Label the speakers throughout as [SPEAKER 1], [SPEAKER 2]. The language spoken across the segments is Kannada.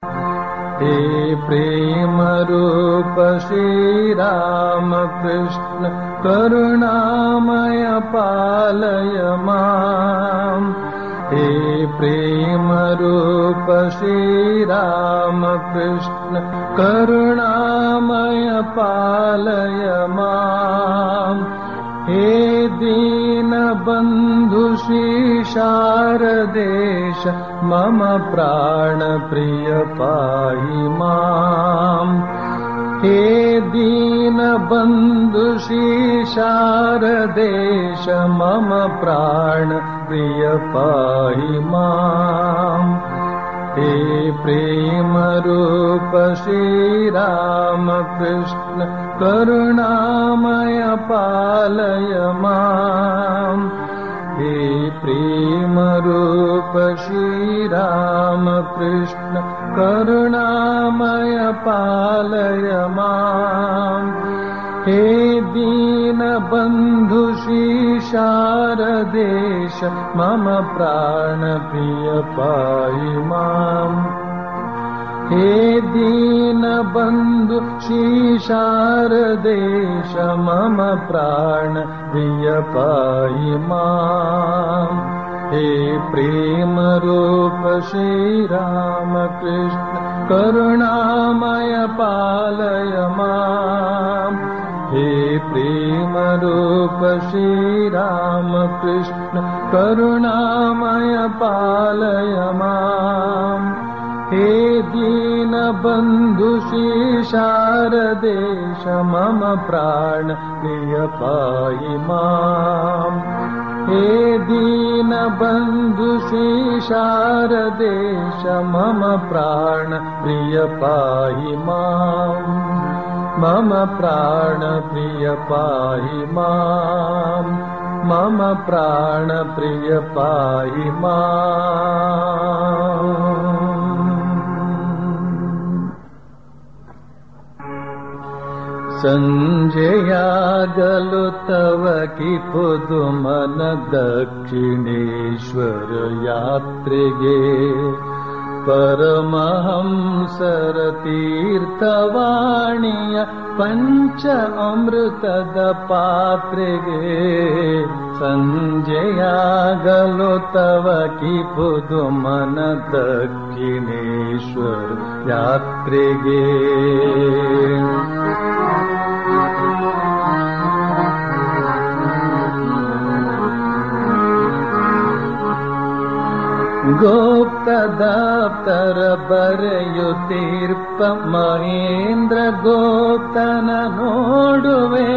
[SPEAKER 1] हे प्रेमरूप श्रीरामकृष्ण करुणामय पालय माम् हे प्रेमरूप श्रीरामकृष्ण करुणामय पालय माम् हे दीनबन्धु शारदेश मम प्राणप्रिय पाहि माम् हे दीनबन्धु शारदेश मम प्राणप्रिय पाहि माम् हे प्रेमरूप श्रीरामकृष्ण करुणामय पालय माम् हे प्रेमरूप श्रीरामकृष्ण करुणामय पालय माम् हे दीनबन्धु शारदेश मम प्राणप्रिय पाहि माम् हे दीनबन्धु शारदेश मम प्राणप्रिय पाहि माम् हे प्रेमरूप श्रीरामकृष्ण करुणामय पालय माम् हे प्रेमरूप श्रीरामकृष्ण करुणामय पालय माम् हे दीनबन्धु शारदेश मम प्राण प्रिय पाहि माम् हे दीनबन्धु शारदेश मम प्राण प्रिय पाहि माम् मम प्राण प्रिय पाहि माम् मम प्राण प्रिय पाहि माम् सञ्जयागलु तव कि पुदुमन दक्षिणेश्वर यात्रिगे परमहंसर तीर्थवाणीय पञ्च अमृतद पात्रिगे सञ्जयागलो तव कि पुदुमन दक्षिणेश्वर यात्रिगे गोप्तदाप्तर बರೆಯುತ್ತೀರ್ಪ ಮಹೇಂದ್ರ ಗೋಪ್ತನ ನೋಡುವೆ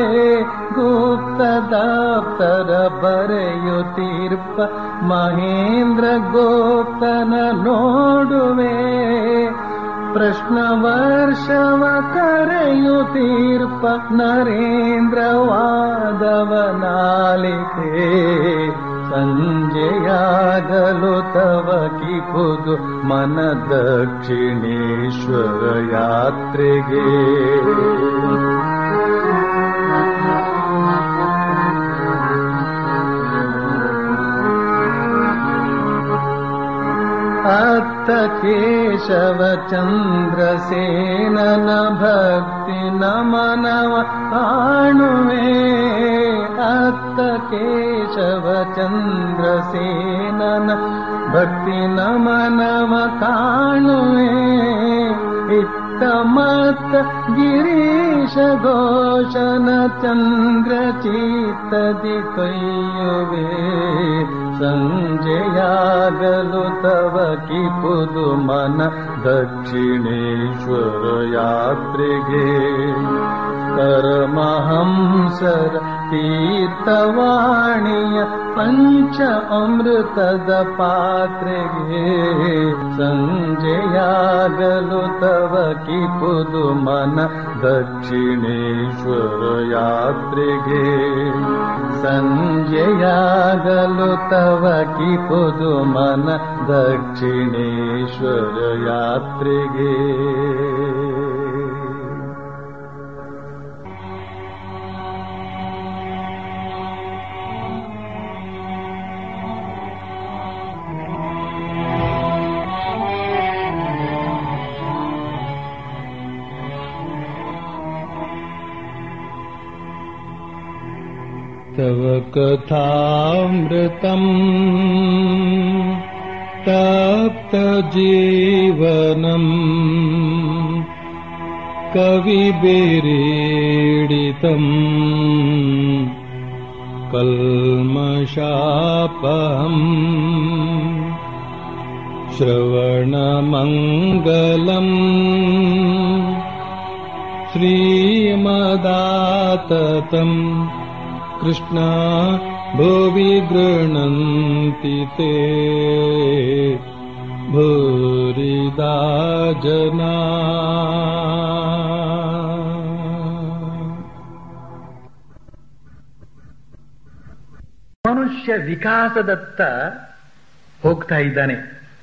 [SPEAKER 1] ಗುಪ್ತದಾಪ್ತರ ಬರೆಯುತ್ತೀರ್ಪ ಮಹೇಂದ್ರ ಗೋಪ್ತನ ನೋಡುವೆ ಪ್ರಶ್ನ ವರ್ಷವ ಕರೆಯುತ್ತೀರ್ಪ ನರೇಂದ್ರ ವಾದವನಾಲಿತೆ ಸಂಜೆಯಾಗಲು ತವ ಕಿಪುದು ಮನ ದಕ್ಷಿಣೇಶ್ವರ ಯಾತ್ರೆಗೆ ಅತ್ತ ಕೇಶವ ಚಂದ್ರಸೇನನ ಭಕ್ತಿ ನಮನವ ಕಾಣುವೆ ಅತ್ತ ಕೇಶವ ಚಂದ್ರಸೇನನ ಭಕ್ತಿ ನಮನವ ಕಾಣುವೆ ಇತ್ತ ಮತ್ತ ಗಿರೀಶ ಘೋಷನ ಚಂದ್ರ ಚಿತ್ತದಿ ಕೈಯುವೆ ಸಂಜೆಯಾಗಲು ತವ ಕಿಪುದು ಮನ ದಕ್ಷಿಣೇಶ್ವರ ಯಾತ್ರೆಗೆ ಪರಮಹಂಸರ ತೀರ್ಥವಾಣಿಯ ಪಂಚ ಅಮೃತದ ಪಾತ್ರೆಗೆ ಸಂಜೆಯಾಗಲು ತವ ಕಿಪುದು ಮನ ದಕ್ಷಿಣೇಶ್ವರ ಯಾತ್ರೆಗೆ ಸಂಜೆಯಾಗಲು ತವ ಕಿಪುದು ಮನ ದಕ್ಷಿಣೇಶ್ವರ ಯಾತ್ರೆಗೆ स्वकथामृतम् तप्तजीवनम् कविभिरीडितम् कल्मषापहम् श्रवणमङ्गलम् श्रीमदाततम् कृष्णा भुवि गृह्णन्ति ते भूरिदा जना
[SPEAKER 2] ಮನುಷ್ಯ ವಿಕಾಸದತ್ತ ಹೋಗ್ತಾ ಇದ್ದಾನೆ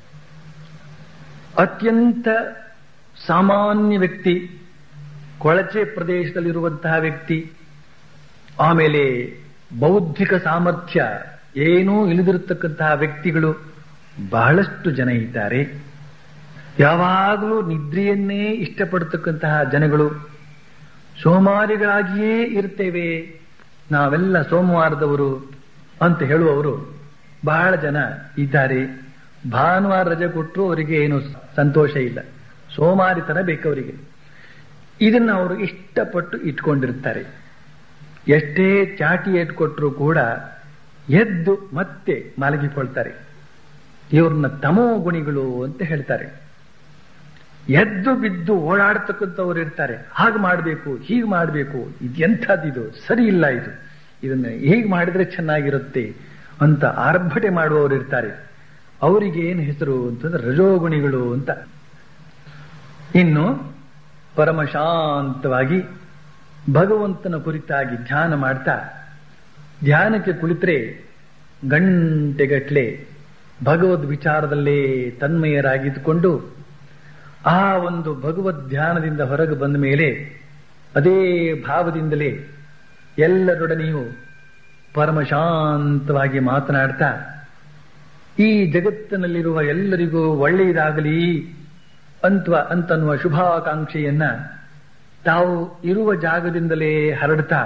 [SPEAKER 2] ಅತ್ಯಂತ ಸಾಮಾನ್ಯ ವ್ಯಕ್ತಿ ಕೊಳಚೆ ಪ್ರದೇಶದಲ್ಲಿರುವಂತಹ ವ್ಯಕ್ತಿ ಆಮೇಲೆ ಬೌದ್ಧಿಕ ಸಾಮರ್ಥ್ಯ ಏನೂ ಇಳಿದಿರತಕ್ಕಂತಹ ವ್ಯಕ್ತಿಗಳು ಬಹಳಷ್ಟು ಜನ ಇದ್ದಾರೆ ಯಾವಾಗಲೂ ನಿದ್ರೆಯನ್ನೇ ಇಷ್ಟಪಡತಕ್ಕಂತಹ ಜನಗಳು ಸೋಮಾರಿಗಳಾಗಿಯೇ ಇರ್ತೇವೆ ನಾವೆಲ್ಲ ಸೋಮವಾರದವರು ಅಂತ ಹೇಳುವವರು ಬಹಳ ಜನ ಇದ್ದಾರೆ ಭಾನುವಾರ ರಜೆ ಕೊಟ್ಟರು ಅವರಿಗೆ ಏನು ಸಂತೋಷ ಇಲ್ಲ ಸೋಮಾರಿತನ ಬೇಕು ಅವರಿಗೆ ಇದನ್ನು ಅವರು ಇಷ್ಟಪಟ್ಟು ಇಟ್ಕೊಂಡಿರ್ತಾರೆ ಎಷ್ಟೇ ಚಾಟಿ ಇಟ್ಕೊಟ್ರು ಕೂಡ ಎದ್ದು ಮತ್ತೆ ಮಲಗಿಕೊಳ್ತಾರೆ ಇವ್ರನ್ನ ತಮೋ ಗುಣಿಗಳು ಅಂತ ಹೇಳ್ತಾರೆ ಎದ್ದು ಬಿದ್ದು ಓಡಾಡ್ತಕ್ಕಂಥವ್ರು ಇರ್ತಾರೆ ಹಾಗೆ ಮಾಡಬೇಕು ಹೀಗೆ ಮಾಡಬೇಕು ಇದೆಂಥದ್ದಿದು ಸರಿ ಇಲ್ಲ ಇದು ಇದನ್ನ ಹೇಗೆ ಮಾಡಿದ್ರೆ ಚೆನ್ನಾಗಿರುತ್ತೆ ಅಂತ ಆರ್ಭಟೆ ಮಾಡುವವರು ಇರ್ತಾರೆ ಅವರಿಗೆ ಏನು ಹೆಸರು ಅಂತಂದ್ರೆ ರಜೋಗುಣಿಗಳು ಅಂತ ಇನ್ನು ಪರಮಶಾಂತವಾಗಿ ಭಗವಂತನ ಕುರಿತಾಗಿ ಧ್ಯಾನ ಮಾಡ್ತಾ ಧ್ಯಾನಕ್ಕೆ ಕುಳಿತರೆ ಗಂಟೆಗಟ್ಲೆ ಭಗವದ್ ವಿಚಾರದಲ್ಲೇ ತನ್ಮಯರಾಗಿದ್ದುಕೊಂಡು ಆ ಒಂದು ಭಗವದ್ ಧ್ಯಾನದಿಂದ ಹೊರಗೆ ಬಂದ ಮೇಲೆ ಅದೇ ಭಾವದಿಂದಲೇ ಎಲ್ಲರೊಡನೆಯೂ ಪರಮಶಾಂತವಾಗಿ ಮಾತನಾಡ್ತಾ ಈ ಜಗತ್ತಿನಲ್ಲಿರುವ ಎಲ್ಲರಿಗೂ ಒಳ್ಳೆಯದಾಗಲಿ ಅಂತವ ಅಂತನ್ನುವ ಶುಭಾಕಾಂಕ್ಷೆಯನ್ನ ತಾವು ಇರುವ ಜಾಗದಿಂದಲೇ ಹರಡ್ತಾ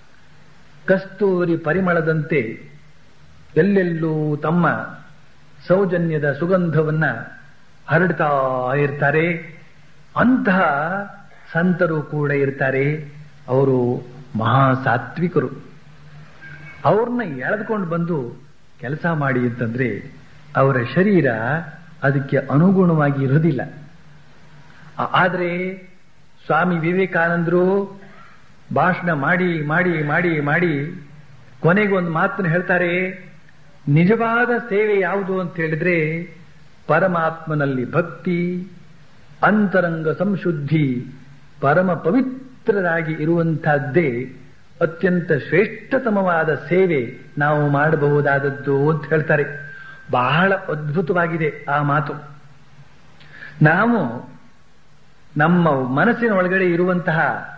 [SPEAKER 2] ಕಸ್ತೂರಿ ಪರಿಮಳದಂತೆ ಎಲ್ಲೆಲ್ಲೂ ತಮ್ಮ ಸೌಜನ್ಯದ ಸುಗಂಧವನ್ನ ಹರಡ್ತಾ ಇರ್ತಾರೆ ಅಂತಹ ಸಂತರು ಕೂಡ ಇರ್ತಾರೆ ಅವರು ಮಹಾ ಸಾತ್ವಿಕರು ಅವ್ರನ್ನ ಎಳೆದುಕೊಂಡು ಬಂದು ಕೆಲಸ ಮಾಡಿ ಅಂತಂದ್ರೆ ಅವರ ಶರೀರ ಅದಕ್ಕೆ ಅನುಗುಣವಾಗಿ ಇರೋದಿಲ್ಲ ಆದರೆ ಸ್ವಾಮಿ ವಿವೇಕಾನಂದರು ಭಾಷಣ ಮಾಡಿ ಮಾಡಿ ಮಾಡಿ ಮಾಡಿ ಕೊನೆಗೆ ಒಂದು ಮಾತನ್ನು ಹೇಳ್ತಾರೆ ನಿಜವಾದ ಸೇವೆ ಯಾವುದು ಅಂತ ಹೇಳಿದ್ರೆ ಪರಮಾತ್ಮನಲ್ಲಿ ಭಕ್ತಿ ಅಂತರಂಗ ಸಂಶುದ್ಧಿ ಪರಮ ಪವಿತ್ರರಾಗಿ ಇರುವಂತಹದ್ದೇ ಅತ್ಯಂತ ಶ್ರೇಷ್ಠತಮವಾದ ಸೇವೆ ನಾವು ಮಾಡಬಹುದಾದದ್ದು ಅಂತ ಹೇಳ್ತಾರೆ ಬಹಳ ಅದ್ಭುತವಾಗಿದೆ ಆ ಮಾತು ನಾವು ನಮ್ಮ ಮನಸ್ಸಿನ ಒಳಗಡೆ ಇರುವಂತಹ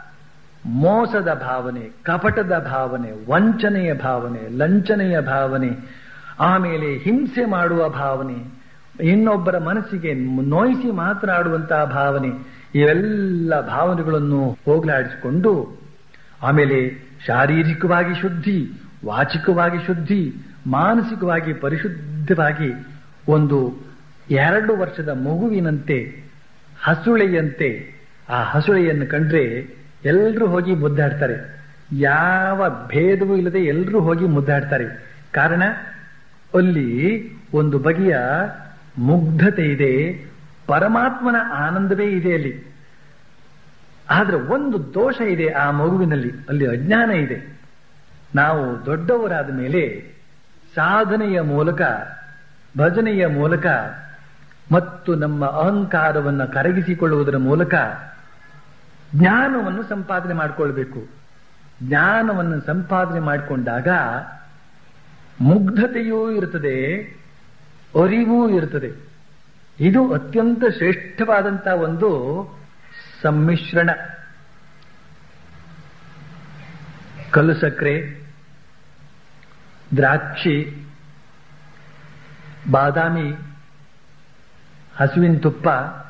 [SPEAKER 2] ಮೋಸದ ಭಾವನೆ ಕಪಟದ ಭಾವನೆ ವಂಚನೆಯ ಭಾವನೆ ಲಂಚನೆಯ ಭಾವನೆ ಆಮೇಲೆ ಹಿಂಸೆ ಮಾಡುವ ಭಾವನೆ ಇನ್ನೊಬ್ಬರ ಮನಸ್ಸಿಗೆ ನೋಯಿಸಿ ಮಾತನಾಡುವಂತಹ ಭಾವನೆ ಇವೆಲ್ಲ ಭಾವನೆಗಳನ್ನು ಹೋಗಲಾಡಿಸಿಕೊಂಡು ಆಮೇಲೆ ಶಾರೀರಿಕವಾಗಿ ಶುದ್ಧಿ ವಾಚಿಕವಾಗಿ ಶುದ್ಧಿ ಮಾನಸಿಕವಾಗಿ ಪರಿಶುದ್ಧವಾಗಿ ಒಂದು ಎರಡು ವರ್ಷದ ಮಗುವಿನಂತೆ ಹಸುಳೆಯಂತೆ ಆ ಹಸುಳೆಯನ್ನು ಕಂಡ್ರೆ ಎಲ್ಲರೂ ಹೋಗಿ ಮುದ್ದಾಡ್ತಾರೆ ಯಾವ ಭೇದವೂ ಇಲ್ಲದೆ ಎಲ್ಲರೂ ಹೋಗಿ ಮುದ್ದಾಡ್ತಾರೆ ಕಾರಣ ಅಲ್ಲಿ ಒಂದು ಬಗೆಯ ಮುಗ್ಧತೆ ಇದೆ ಪರಮಾತ್ಮನ ಆನಂದವೇ ಇದೆ ಅಲ್ಲಿ ಆದ್ರೆ ಒಂದು ದೋಷ ಇದೆ ಆ ಮಗುವಿನಲ್ಲಿ ಅಲ್ಲಿ ಅಜ್ಞಾನ ಇದೆ ನಾವು ದೊಡ್ಡವರಾದ ಮೇಲೆ ಸಾಧನೆಯ ಮೂಲಕ ಭಜನೆಯ ಮೂಲಕ ಮತ್ತು ನಮ್ಮ ಅಹಂಕಾರವನ್ನು ಕರಗಿಸಿಕೊಳ್ಳುವುದರ ಮೂಲಕ ಜ್ಞಾನವನ್ನು ಸಂಪಾದನೆ ಮಾಡಿಕೊಳ್ಬೇಕು ಜ್ಞಾನವನ್ನು ಸಂಪಾದನೆ ಮಾಡಿಕೊಂಡಾಗ ಮುಗ್ಧತೆಯೂ ಇರುತ್ತದೆ ಅರಿವೂ ಇರುತ್ತದೆ ಇದು ಅತ್ಯಂತ ಶ್ರೇಷ್ಠವಾದಂತಹ ಒಂದು ಸಮ್ಮಿಶ್ರಣ ಕಲ್ಲು ಸಕ್ಕರೆ ದ್ರಾಕ್ಷಿ ಬಾದಾಮಿ ಹಸುವಿನ ತುಪ್ಪ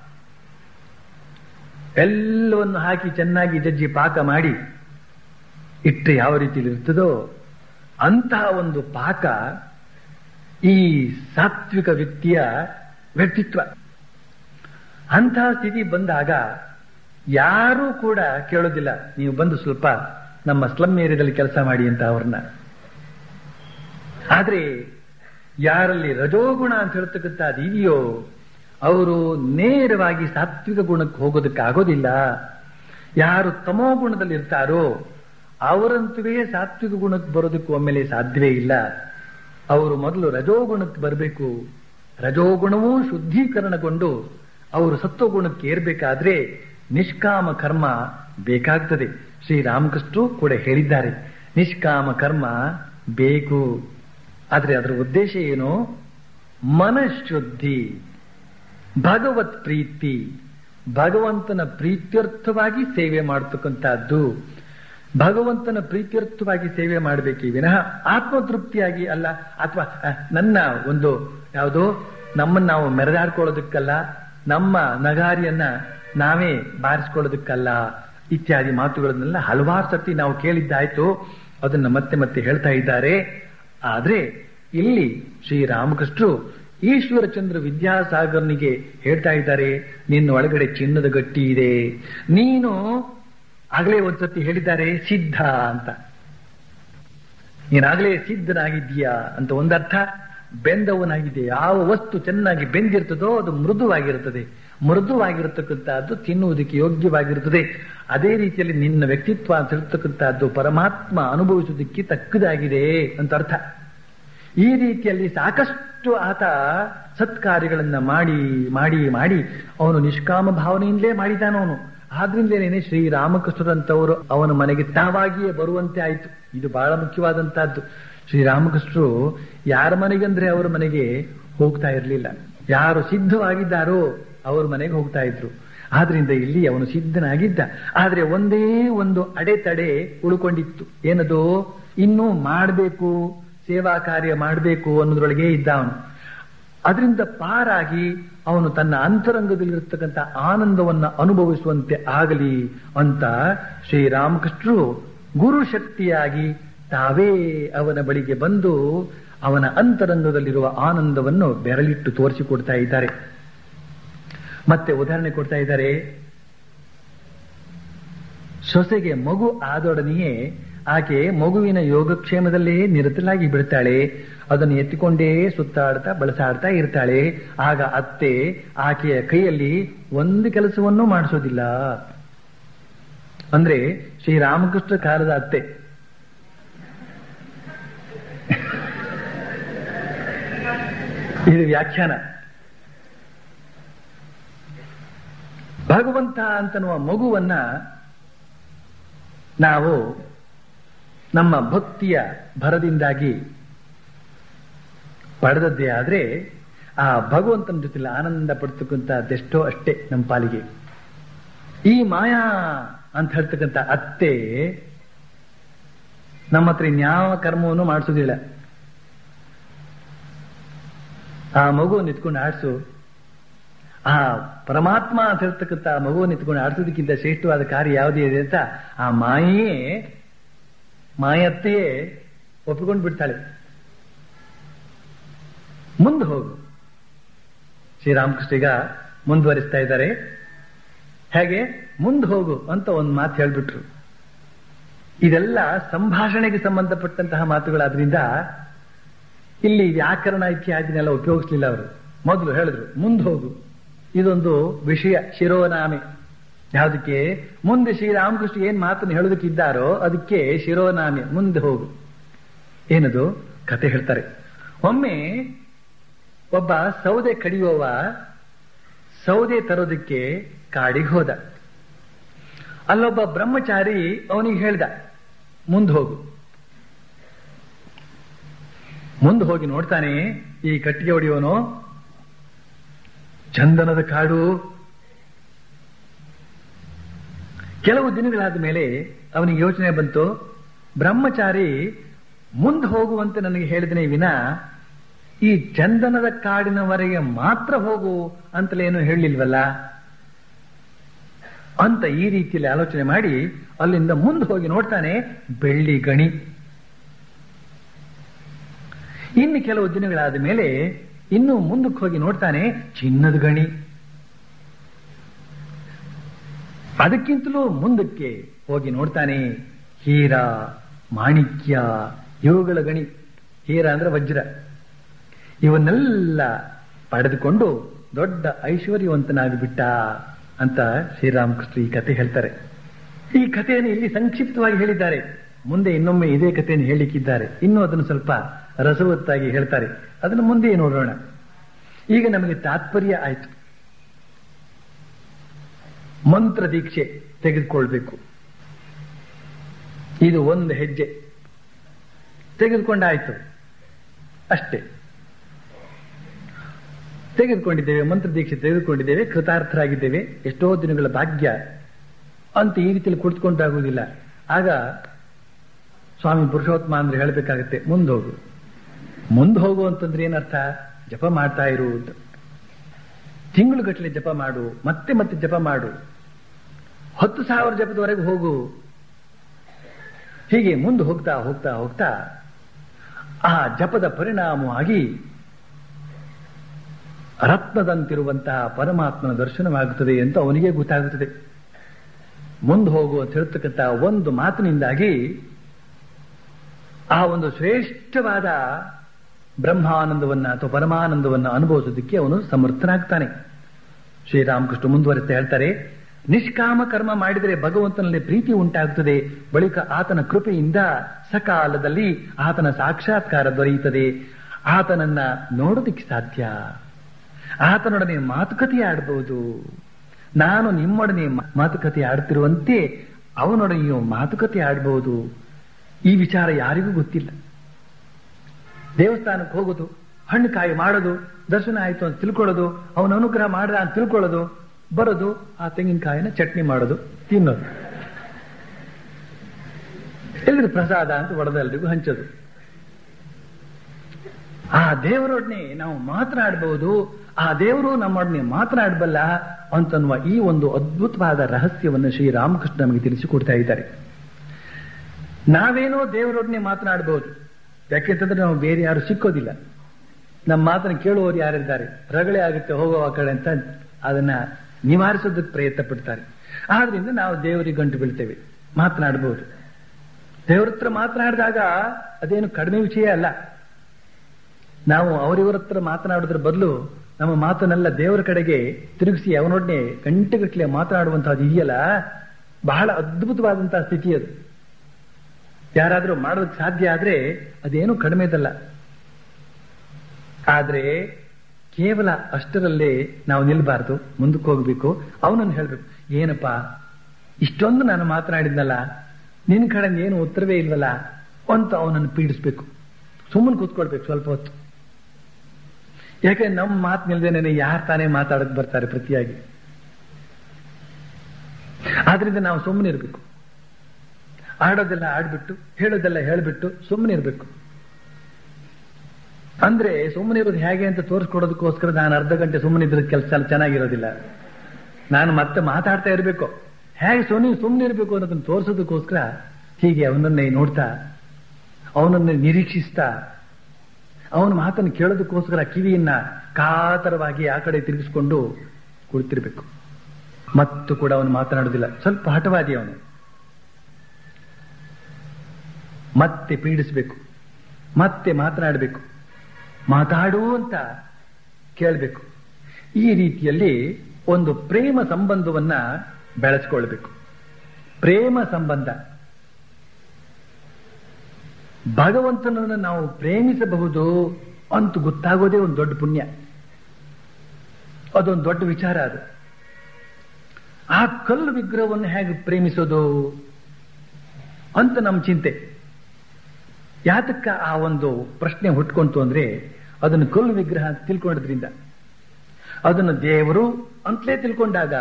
[SPEAKER 2] ಎಲ್ಲವನ್ನು ಹಾಕಿ ಚೆನ್ನಾಗಿ ಜಜ್ಜಿ ಪಾಕ ಮಾಡಿ ಇಟ್ಟರೆ ಯಾವ ರೀತಿಯಲ್ಲಿ ಇರ್ತದೋ ಅಂತಹ ಒಂದು ಪಾಕ ಈ ಸಾತ್ವಿಕ ವ್ಯಕ್ತಿಯ ವ್ಯಕ್ತಿತ್ವ ಅಂತಹ ಸ್ಥಿತಿ ಬಂದಾಗ ಯಾರೂ ಕೂಡ ಕೇಳೋದಿಲ್ಲ ನೀವು ಬಂದು ಸ್ವಲ್ಪ ನಮ್ಮ ಸ್ಲಮ್ ಏರಿಯಾದಲ್ಲಿ ಕೆಲಸ ಮಾಡಿ ಅಂತ ಅವ್ರನ್ನ ಆದ್ರೆ ಯಾರಲ್ಲಿ ರಜೋಗುಣ ಅಂತ ಹೇಳ್ತಕ್ಕಂಥ ಇದೆಯೋ ಅವರು ನೇರವಾಗಿ ಸಾತ್ವಿಕ ಗುಣಕ್ಕೆ ಹೋಗೋದಕ್ಕೆ ಆಗೋದಿಲ್ಲ ಯಾರು ತಮೋ ಗುಣದಲ್ಲಿ ಇರ್ತಾರೋ ಅವರಂತವೇ ಸಾತ್ವಿಕ ಗುಣಕ್ಕೆ ಬರೋದಕ್ಕೆ ಒಮ್ಮೆಲೆ ಸಾಧ್ಯವೇ ಇಲ್ಲ ಅವರು ಮೊದಲು ರಜೋಗುಣಕ್ಕೆ ಬರಬೇಕು ರಜೋಗುಣವೂ ಶುದ್ಧೀಕರಣಗೊಂಡು ಅವರು ಸತ್ವಗುಣಕ್ಕೆ ಏರ್ಬೇಕಾದ್ರೆ ನಿಷ್ಕಾಮ ಕರ್ಮ ಬೇಕಾಗ್ತದೆ ಶ್ರೀರಾಮಕೃಷ್ಣರು ಕೂಡ ಹೇಳಿದ್ದಾರೆ ನಿಷ್ಕಾಮ ಕರ್ಮ ಬೇಕು ಆದ್ರೆ ಅದರ ಉದ್ದೇಶ ಏನು ಮನಃಶುದ್ಧಿ ಭಗವತ್ ಪ್ರೀತಿ ಭಗವಂತನ ಪ್ರೀತ್ಯರ್ಥವಾಗಿ ಸೇವೆ ಮಾಡತಕ್ಕಂತಹದ್ದು ಭಗವಂತನ ಪ್ರೀತ್ಯರ್ಥವಾಗಿ ಸೇವೆ ಮಾಡಬೇಕೇ ವಿನಃ ಆತ್ಮತೃಪ್ತಿಯಾಗಿ ಅಲ್ಲ ಅಥವಾ ನನ್ನ ಒಂದು ಯಾವುದೋ ನಮ್ಮನ್ನ ನಾವು ಮೆರೆದಾಡ್ಕೊಳ್ಳೋದಕ್ಕಲ್ಲ ನಮ್ಮ ನಗಾರಿಯನ್ನ ನಾವೇ ಬಾರಿಸ್ಕೊಳ್ಳೋದಕ್ಕಲ್ಲ ಇತ್ಯಾದಿ ಮಾತುಗಳನ್ನೆಲ್ಲ ಹಲವಾರು ಸರ್ತಿ ನಾವು ಕೇಳಿದ್ದಾಯ್ತು ಅದನ್ನ ಮತ್ತೆ ಮತ್ತೆ ಹೇಳ್ತಾ ಇದ್ದಾರೆ ಆದ್ರೆ ಇಲ್ಲಿ ಶ್ರೀರಾಮಕೃಷ್ಣರು ಈಶ್ವರಚಂದ್ರ ವಿದ್ಯಾಸಾಗರ್ನಿಗೆ ಹೇಳ್ತಾ ಇದ್ದಾರೆ ನಿನ್ನ ಒಳಗಡೆ ಚಿನ್ನದ ಗಟ್ಟಿ ಇದೆ ನೀನು ಆಗಲೇ ಒಂದ್ಸತಿ ಹೇಳಿದ್ದಾರೆ ಸಿದ್ಧ ಅಂತ ನೀನಾಗಲೇ ಸಿದ್ಧನಾಗಿದ್ದೀಯಾ ಅಂತ ಒಂದರ್ಥ ಬೆಂದವನಾಗಿದೆ ಯಾವ ವಸ್ತು ಚೆನ್ನಾಗಿ ಬೆಂದಿರ್ತದೋ ಅದು ಮೃದುವಾಗಿರುತ್ತದೆ ಮೃದುವಾಗಿರತಕ್ಕಂತಹದ್ದು ತಿನ್ನುವುದಕ್ಕೆ ಯೋಗ್ಯವಾಗಿರುತ್ತದೆ ಅದೇ ರೀತಿಯಲ್ಲಿ ನಿನ್ನ ವ್ಯಕ್ತಿತ್ವ ಅಂತ ಹೇಳ್ತಕ್ಕಂತಹದ್ದು ಪರಮಾತ್ಮ ಅನುಭವಿಸುವುದಕ್ಕೆ ತಕ್ಕದಾಗಿದೆ ಅಂತ ಅರ್ಥ ಈ ರೀತಿಯಲ್ಲಿ ಸಾಕಷ್ಟು ಆತ ಸತ್ಕಾರ್ಯಗಳನ್ನ ಮಾಡಿ ಮಾಡಿ ಮಾಡಿ ಅವನು ನಿಷ್ಕಾಮ ಭಾವನೆಯಿಂದಲೇ ಮಾಡಿದಾನವನು ಆದ್ರಿಂದಲೇನೆ ಶ್ರೀರಾಮಕೃಷ್ಣರಂತವರು ಅವನ ಮನೆಗೆ ತಾವಾಗಿಯೇ ಬರುವಂತೆ ಆಯಿತು ಇದು ಬಹಳ ಮುಖ್ಯವಾದಂತಹದ್ದು ಶ್ರೀರಾಮಕೃಷ್ಣರು ಯಾರ ಮನೆಗಂದ್ರೆ ಅವರ ಮನೆಗೆ ಹೋಗ್ತಾ ಇರಲಿಲ್ಲ ಯಾರು ಸಿದ್ಧವಾಗಿದ್ದಾರೋ ಅವ್ರ ಮನೆಗೆ ಹೋಗ್ತಾ ಇದ್ರು ಆದ್ರಿಂದ ಇಲ್ಲಿ ಅವನು ಸಿದ್ಧನಾಗಿದ್ದ ಆದ್ರೆ ಒಂದೇ ಒಂದು ಅಡೆತಡೆ ಉಳ್ಕೊಂಡಿತ್ತು ಏನದು ಇನ್ನೂ ಮಾಡಬೇಕು ಸೇವಾ ಕಾರ್ಯ ಮಾಡಬೇಕು ಅನ್ನೋದ್ರೊಳಗೆ ಇದ್ದ ಅವನು ಅದರಿಂದ ಪಾರಾಗಿ ಅವನು ತನ್ನ ಅಂತರಂಗದಲ್ಲಿರತಕ್ಕಂಥ ಆನಂದವನ್ನ ಅನುಭವಿಸುವಂತೆ ಆಗಲಿ ಅಂತ ಶ್ರೀರಾಮಕೃಷ್ಣರು ಗುರು ಶಕ್ತಿಯಾಗಿ ತಾವೇ ಅವನ ಬಳಿಗೆ ಬಂದು ಅವನ ಅಂತರಂಗದಲ್ಲಿರುವ ಆನಂದವನ್ನು ಬೆರಳಿಟ್ಟು ತೋರಿಸಿಕೊಡ್ತಾ ಇದ್ದಾರೆ ಮತ್ತೆ ಉದಾಹರಣೆ ಕೊಡ್ತಾ ಇದ್ದಾರೆ ಸೊಸೆಗೆ ಮಗು ಆದೊಡನೆಯೇ ಆಕೆ ಮಗುವಿನ ಯೋಗಕ್ಷೇಮದಲ್ಲೇ ನಿರತಲಾಗಿ ಬಿಡ್ತಾಳೆ ಅದನ್ನು ಎತ್ತಿಕೊಂಡೇ ಸುತ್ತಾಡ್ತಾ ಬಳಸಾಡ್ತಾ ಇರ್ತಾಳೆ ಆಗ ಅತ್ತೆ ಆಕೆಯ ಕೈಯಲ್ಲಿ ಒಂದು ಕೆಲಸವನ್ನೂ ಮಾಡಿಸೋದಿಲ್ಲ ಅಂದ್ರೆ ಶ್ರೀರಾಮಕೃಷ್ಣ ಕಾಲದ ಅತ್ತೆ ಇದು ವ್ಯಾಖ್ಯಾನ ಭಗವಂತ ಅಂತನ್ನುವ ಮಗುವನ್ನ ನಾವು ನಮ್ಮ ಭಕ್ತಿಯ ಭರದಿಂದಾಗಿ ಪಡೆದದ್ದೇ ಆದ್ರೆ ಆ ಭಗವಂತನ ಜೊತೆಲಿ ಆನಂದ ಪಡ್ತಕ್ಕಂಥದ್ದೆಷ್ಟೋ ಅಷ್ಟೇ ನಮ್ಮ ಪಾಲಿಗೆ ಈ ಮಾಯಾ ಅಂತ ಹೇಳ್ತಕ್ಕಂಥ ಅತ್ತೆ ನಮ್ಮ ಹತ್ರ ಇನ್ಯಾವ ಕರ್ಮವನ್ನು ಮಾಡಿಸೋದಿಲ್ಲ ಆ ಮಗು ನಿಂತ್ಕೊಂಡು ಆಡಿಸು ಆ ಪರಮಾತ್ಮ ಅಂತ ಹೇಳ್ತಕ್ಕಂಥ ಮಗುವನ್ನು ನಿಂತ್ಕೊಂಡು ಆಡಿಸೋದಕ್ಕಿಂತ ಶ್ರೇಷ್ಠವಾದ ಕಾರ್ಯ ಯಾವುದೇ ಇದೆ ಅಂತ ಆ ಮಾಯೇ ಮಾಯತ್ತೆಯೇ ಒಪ್ಪಿಕೊಂಡು ಬಿಡ್ತಾಳೆ ಮುಂದೆ ಹೋಗು ಶ್ರೀರಾಮಕೃಷ್ಣ ಈಗ ಮುಂದುವರಿಸ್ತಾ ಇದ್ದಾರೆ ಹೇಗೆ ಮುಂದೆ ಹೋಗು ಅಂತ ಒಂದು ಮಾತು ಹೇಳ್ಬಿಟ್ರು ಇದೆಲ್ಲ ಸಂಭಾಷಣೆಗೆ ಸಂಬಂಧಪಟ್ಟಂತಹ ಮಾತುಗಳಾದ್ರಿಂದ ಇಲ್ಲಿ ವ್ಯಾಕರಣ ಇತ್ಯಾದಿನೆಲ್ಲ ಉಪಯೋಗಿಸ್ಲಿಲ್ಲ ಅವರು ಮೊದಲು ಹೇಳಿದ್ರು ಮುಂದೆ ಹೋಗು ಇದೊಂದು ವಿಷಯ ಶಿರೋನಾಮೆ ಯಾವುದಕ್ಕೆ ಮುಂದೆ ಶ್ರೀರಾಮಕೃಷ್ಣ ಏನ್ ಮಾತನ್ನು ಹೇಳೋದಕ್ಕಿದ್ದಾರೋ ಅದಕ್ಕೆ ಶಿರೋನಾಮೆ ಮುಂದೆ ಹೋಗು ಏನದು ಕತೆ ಹೇಳ್ತಾರೆ ಒಮ್ಮೆ ಒಬ್ಬ ಸೌದೆ ಕಡಿಯುವವ ಸೌದೆ ತರೋದಕ್ಕೆ ಕಾಡಿಗೆ ಹೋದ ಅಲ್ಲೊಬ್ಬ ಬ್ರಹ್ಮಚಾರಿ ಅವನಿಗೆ ಹೇಳ್ದ ಮುಂದೆ ಹೋಗು ಮುಂದೆ ಹೋಗಿ ನೋಡ್ತಾನೆ ಈ ಕಟ್ಟಿಗೆ ಹೊಡೆಯೋನು ಚಂದನದ ಕಾಡು ಕೆಲವು ದಿನಗಳಾದ ಮೇಲೆ ಅವನಿಗೆ ಯೋಚನೆ ಬಂತು ಬ್ರಹ್ಮಚಾರಿ ಮುಂದೆ ಹೋಗುವಂತೆ ನನಗೆ ಹೇಳಿದನೇ ವಿನ ಈ ಚಂದನದ ಕಾಡಿನವರೆಗೆ ಮಾತ್ರ ಹೋಗು ಅಂತಲೇನು ಹೇಳಲಿಲ್ವಲ್ಲ ಅಂತ ಈ ರೀತಿಯಲ್ಲಿ ಆಲೋಚನೆ ಮಾಡಿ ಅಲ್ಲಿಂದ ಮುಂದೆ ಹೋಗಿ ನೋಡ್ತಾನೆ ಬೆಳ್ಳಿ ಗಣಿ ಇನ್ನು ಕೆಲವು ದಿನಗಳಾದ ಮೇಲೆ ಇನ್ನು ಮುಂದಕ್ಕೆ ಹೋಗಿ ನೋಡ್ತಾನೆ ಚಿನ್ನದ ಗಣಿ ಅದಕ್ಕಿಂತಲೂ ಮುಂದಕ್ಕೆ ಹೋಗಿ ನೋಡ್ತಾನೆ ಹೀರ ಮಾಣಿಕ್ಯ ಇವುಗಳ ಗಣಿ ಹೀರ ಅಂದ್ರೆ ವಜ್ರ ಇವನ್ನೆಲ್ಲ ಪಡೆದುಕೊಂಡು ದೊಡ್ಡ ಐಶ್ವರ್ಯವಂತನಾಗಿಬಿಟ್ಟ ಅಂತ ಶ್ರೀರಾಮಕೃಷ್ಣ ಈ ಕಥೆ ಹೇಳ್ತಾರೆ ಈ ಕಥೆಯನ್ನು ಇಲ್ಲಿ ಸಂಕ್ಷಿಪ್ತವಾಗಿ ಹೇಳಿದ್ದಾರೆ ಮುಂದೆ ಇನ್ನೊಮ್ಮೆ ಇದೇ ಕಥೆಯನ್ನು ಹೇಳಿಕ್ಕಿದ್ದಾರೆ ಇನ್ನೂ ಅದನ್ನು ಸ್ವಲ್ಪ ರಸವತ್ತಾಗಿ ಹೇಳ್ತಾರೆ ಅದನ್ನು ಮುಂದೆ ನೋಡೋಣ ಈಗ ನಮಗೆ ತಾತ್ಪರ್ಯ ಆಯಿತು ಮಂತ್ರ ದೀಕ್ಷೆ ತೆಗೆದುಕೊಳ್ಬೇಕು ಇದು ಒಂದು ಹೆಜ್ಜೆ ತೆಗೆದುಕೊಂಡಾಯ್ತು ಅಷ್ಟೇ ತೆಗೆದುಕೊಂಡಿದ್ದೇವೆ ಮಂತ್ರ ದೀಕ್ಷೆ ತೆಗೆದುಕೊಂಡಿದ್ದೇವೆ ಕೃತಾರ್ಥರಾಗಿದ್ದೇವೆ ಎಷ್ಟೋ ದಿನಗಳ ಭಾಗ್ಯ ಅಂತ ಈ ರೀತಿಯಲ್ಲಿ ಕುಳಿತುಕೊಂಡಾಗುವುದಿಲ್ಲ ಆಗ ಸ್ವಾಮಿ ಪುರುಷೋತ್ತಮ ಅಂದ್ರೆ ಹೇಳಬೇಕಾಗತ್ತೆ ಮುಂದೆ ಹೋಗು ಮುಂದೆ ಹೋಗು ಅಂತಂದ್ರೆ ಏನರ್ಥ ಜಪ ಮಾಡ್ತಾ ಇರು ಅಂತ ತಿಂಗಳುಗಟ್ಟಲೆ ಜಪ ಮಾಡು ಮತ್ತೆ ಮತ್ತೆ ಜಪ ಮಾಡು ಹತ್ತು ಸಾವಿರ ಜಪದವರೆಗೆ ಹೋಗು ಹೀಗೆ ಮುಂದೆ ಹೋಗ್ತಾ ಹೋಗ್ತಾ ಹೋಗ್ತಾ ಆ ಜಪದ ಪರಿಣಾಮವಾಗಿ ರತ್ನದಂತಿರುವಂತಹ ಪರಮಾತ್ಮನ ದರ್ಶನವಾಗುತ್ತದೆ ಅಂತ ಅವನಿಗೆ ಗೊತ್ತಾಗುತ್ತದೆ ಮುಂದೆ ಹೋಗು ಅಂತ ಹೇಳ್ತಕ್ಕಂಥ ಒಂದು ಮಾತಿನಿಂದಾಗಿ ಆ ಒಂದು ಶ್ರೇಷ್ಠವಾದ ಬ್ರಹ್ಮಾನಂದವನ್ನ ಅಥವಾ ಪರಮಾನಂದವನ್ನ ಅನುಭವಿಸೋದಕ್ಕೆ ಅವನು ಸಮರ್ಥನಾಗ್ತಾನೆ ಶ್ರೀರಾಮಕೃಷ್ಣ ಮುಂದುವರಿಸ್ತಾ ಹೇಳ್ತಾರೆ ನಿಷ್ಕಾಮ ಕರ್ಮ ಮಾಡಿದರೆ ಭಗವಂತನಲ್ಲಿ ಪ್ರೀತಿ ಉಂಟಾಗುತ್ತದೆ ಬಳಿಕ ಆತನ ಕೃಪೆಯಿಂದ ಸಕಾಲದಲ್ಲಿ ಆತನ ಸಾಕ್ಷಾತ್ಕಾರ ದೊರೆಯುತ್ತದೆ ಆತನನ್ನ ನೋಡೋದಕ್ಕೆ ಸಾಧ್ಯ ಆತನೊಡನೆ ಮಾತುಕತೆ ಆಡಬಹುದು ನಾನು ನಿಮ್ಮೊಡನೆ ಮಾತುಕತೆ ಆಡ್ತಿರುವಂತೆ ಅವನೊಡನೆಯೂ ಮಾತುಕತೆ ಆಡಬಹುದು ಈ ವಿಚಾರ ಯಾರಿಗೂ ಗೊತ್ತಿಲ್ಲ ದೇವಸ್ಥಾನಕ್ಕೆ ಹೋಗೋದು ಹಣ್ಣು ಕಾಯಿ ಮಾಡೋದು ದರ್ಶನ ಆಯ್ತು ಅಂತ ತಿಳ್ಕೊಳ್ಳೋದು ಅವನ ಅನುಗ್ರಹ ಮಾಡ್ದ ಅಂತ ತಿಳ್ಕೊಳ್ಳೋದು ಬರೋದು ಆ ತೆಂಗಿನಕಾಯಿನ ಚಟ್ನಿ ಮಾಡೋದು ತಿನ್ನೋದು ಎಲ್ರಿಗೂ ಪ್ರಸಾದ ಅಂತ ಒಡೆದೆಲ್ರಿಗೂ ಹಂಚೋದು ಆ ದೇವರೊಡನೆ ನಾವು ಮಾತನಾಡಬಹುದು ಆ ದೇವರು ನಮ್ಮೊಡನೆ ಮಾತನಾಡಬಲ್ಲ ಅಂತನ್ನುವ ಈ ಒಂದು ಅದ್ಭುತವಾದ ರಹಸ್ಯವನ್ನು ಶ್ರೀರಾಮಕೃಷ್ಣ ನಮಗೆ ತಿಳಿಸಿಕೊಡ್ತಾ ಇದ್ದಾರೆ ನಾವೇನೋ ದೇವರೊಡನೆ ಮಾತನಾಡಬಹುದು ಯಾಕೆಂತಂದ್ರೆ ನಾವು ಬೇರೆ ಯಾರು ಸಿಕ್ಕೋದಿಲ್ಲ ನಮ್ಮ ಮಾತನ್ನು ಕೇಳುವವರು ಯಾರಿದ್ದಾರೆ ರಗಳೆ ಆಗುತ್ತೆ ಹೋಗುವ ಕಡೆ ಅಂತ ಅದನ್ನ ನಿವಾರಿಸೋದಕ್ಕೆ ಪ್ರಯತ್ನ ಪಡ್ತಾರೆ ಆದ್ರಿಂದ ನಾವು ದೇವರಿಗೆ ಗಂಟು ಬೀಳ್ತೇವೆ ಮಾತನಾಡಬಹುದು ದೇವರ ಹತ್ರ ಮಾತನಾಡಿದಾಗ ಅದೇನು ಕಡಿಮೆ ವಿಷಯ ಅಲ್ಲ ನಾವು ಅವರಿವರ ಹತ್ರ ಮಾತನಾಡೋದ್ರ ಬದಲು ನಮ್ಮ ಮಾತನ್ನೆಲ್ಲ ದೇವರ ಕಡೆಗೆ ತಿರುಗಿಸಿ ಅವನೊಡನೆ ಗಂಟೆಗಟ್ಟಲೆ ಮಾತನಾಡುವಂತಹದ್ದು ಇದೆಯಲ್ಲ ಬಹಳ ಅದ್ಭುತವಾದಂತಹ ಸ್ಥಿತಿ ಅದು ಯಾರಾದ್ರೂ ಮಾಡೋದಕ್ಕೆ ಸಾಧ್ಯ ಆದ್ರೆ ಅದೇನು ಕಡಿಮೆದಲ್ಲ ಆದ್ರೆ ಕೇವಲ ಅಷ್ಟರಲ್ಲೇ ನಾವು ನಿಲ್ಬಾರ್ದು ಮುಂದಕ್ಕೆ ಹೋಗ್ಬೇಕು ಅವನನ್ನು ಹೇಳ್ಬೇಕು ಏನಪ್ಪಾ ಇಷ್ಟೊಂದು ನಾನು ಮಾತನಾಡಿದ್ನಲ್ಲ ನಿನ್ ಕಡೆ ಏನು ಉತ್ತರವೇ ಇಲ್ವಲ್ಲ ಅಂತ ಅವನನ್ನು ಪೀಡಿಸ್ಬೇಕು ಸುಮ್ಮನೆ ಕೂತ್ಕೊಳ್ಬೇಕು ಸ್ವಲ್ಪ ಹೊತ್ತು ಯಾಕೆ ನಮ್ಮ ಮಾತು ನಿಲ್ದೇನೆ ಯಾರು ತಾನೇ ಮಾತಾಡಕ್ ಬರ್ತಾರೆ ಪ್ರತಿಯಾಗಿ ಆದ್ರಿಂದ ನಾವು ಸುಮ್ಮನೆ ಇರಬೇಕು ಆಡೋದೆಲ್ಲ ಆಡ್ಬಿಟ್ಟು ಹೇಳೋದೆಲ್ಲ ಹೇಳ್ಬಿಟ್ಟು ಸುಮ್ಮನೆ ಇರಬೇಕು ಅಂದ್ರೆ ಸುಮ್ಮನೆ ಇರೋದು ಹೇಗೆ ಅಂತ ತೋರಿಸ್ಕೊಡೋದಕ್ಕೋಸ್ಕರ ನಾನು ಅರ್ಧ ಗಂಟೆ ಸುಮ್ಮನೆ ಇದ್ರ ಕೆಲಸ ಎಲ್ಲ ಚೆನ್ನಾಗಿರೋದಿಲ್ಲ ನಾನು ಮತ್ತೆ ಮಾತಾಡ್ತಾ ಇರಬೇಕು ಹೇಗೆ ಸುಮ್ಮನೆ ಸುಮ್ಮನೆ ಇರಬೇಕು ಅನ್ನೋದನ್ನ ತೋರಿಸೋದಕ್ಕೋಸ್ಕರ ಹೀಗೆ ಅವನನ್ನೇ ನೋಡ್ತಾ ಅವನನ್ನೇ ನಿರೀಕ್ಷಿಸ್ತಾ ಅವನ ಮಾತನ್ನು ಕೇಳೋದಕ್ಕೋಸ್ಕರ ಕಿವಿಯನ್ನ ಕಾತರವಾಗಿ ಆ ಕಡೆ ತಿರುಗಿಸ್ಕೊಂಡು ಕುಳಿತಿರ್ಬೇಕು ಮತ್ತು ಕೂಡ ಅವನು ಮಾತನಾಡುವುದಿಲ್ಲ ಸ್ವಲ್ಪ ಹಠವಾದಿ ಅವನು ಮತ್ತೆ ಪೀಡಿಸಬೇಕು ಮತ್ತೆ ಮಾತನಾಡಬೇಕು ಮಾತಾಡು ಅಂತ ಕೇಳಬೇಕು ಈ ರೀತಿಯಲ್ಲಿ ಒಂದು ಪ್ರೇಮ ಸಂಬಂಧವನ್ನ ಬೆಳೆಸ್ಕೊಳ್ಬೇಕು ಪ್ರೇಮ ಸಂಬಂಧ ಭಗವಂತನನ್ನು ನಾವು ಪ್ರೇಮಿಸಬಹುದು ಅಂತ ಗೊತ್ತಾಗೋದೇ ಒಂದು ದೊಡ್ಡ ಪುಣ್ಯ ಅದೊಂದು ದೊಡ್ಡ ವಿಚಾರ ಅದು ಆ ಕಲ್ಲು ವಿಗ್ರಹವನ್ನು ಹೇಗೆ ಪ್ರೇಮಿಸೋದು ಅಂತ ನಮ್ಮ ಚಿಂತೆ ಯಾತಕ್ಕ ಆ ಒಂದು ಪ್ರಶ್ನೆ ಹುಟ್ಕೊಂತು ಅಂದ್ರೆ ಅದನ್ನು ಕಲ್ಲು ವಿಗ್ರಹ ಅಂತ ತಿಳ್ಕೊಂಡ್ರಿಂದ ಅದನ್ನು ದೇವರು ಅಂತಲೇ ತಿಳ್ಕೊಂಡಾಗ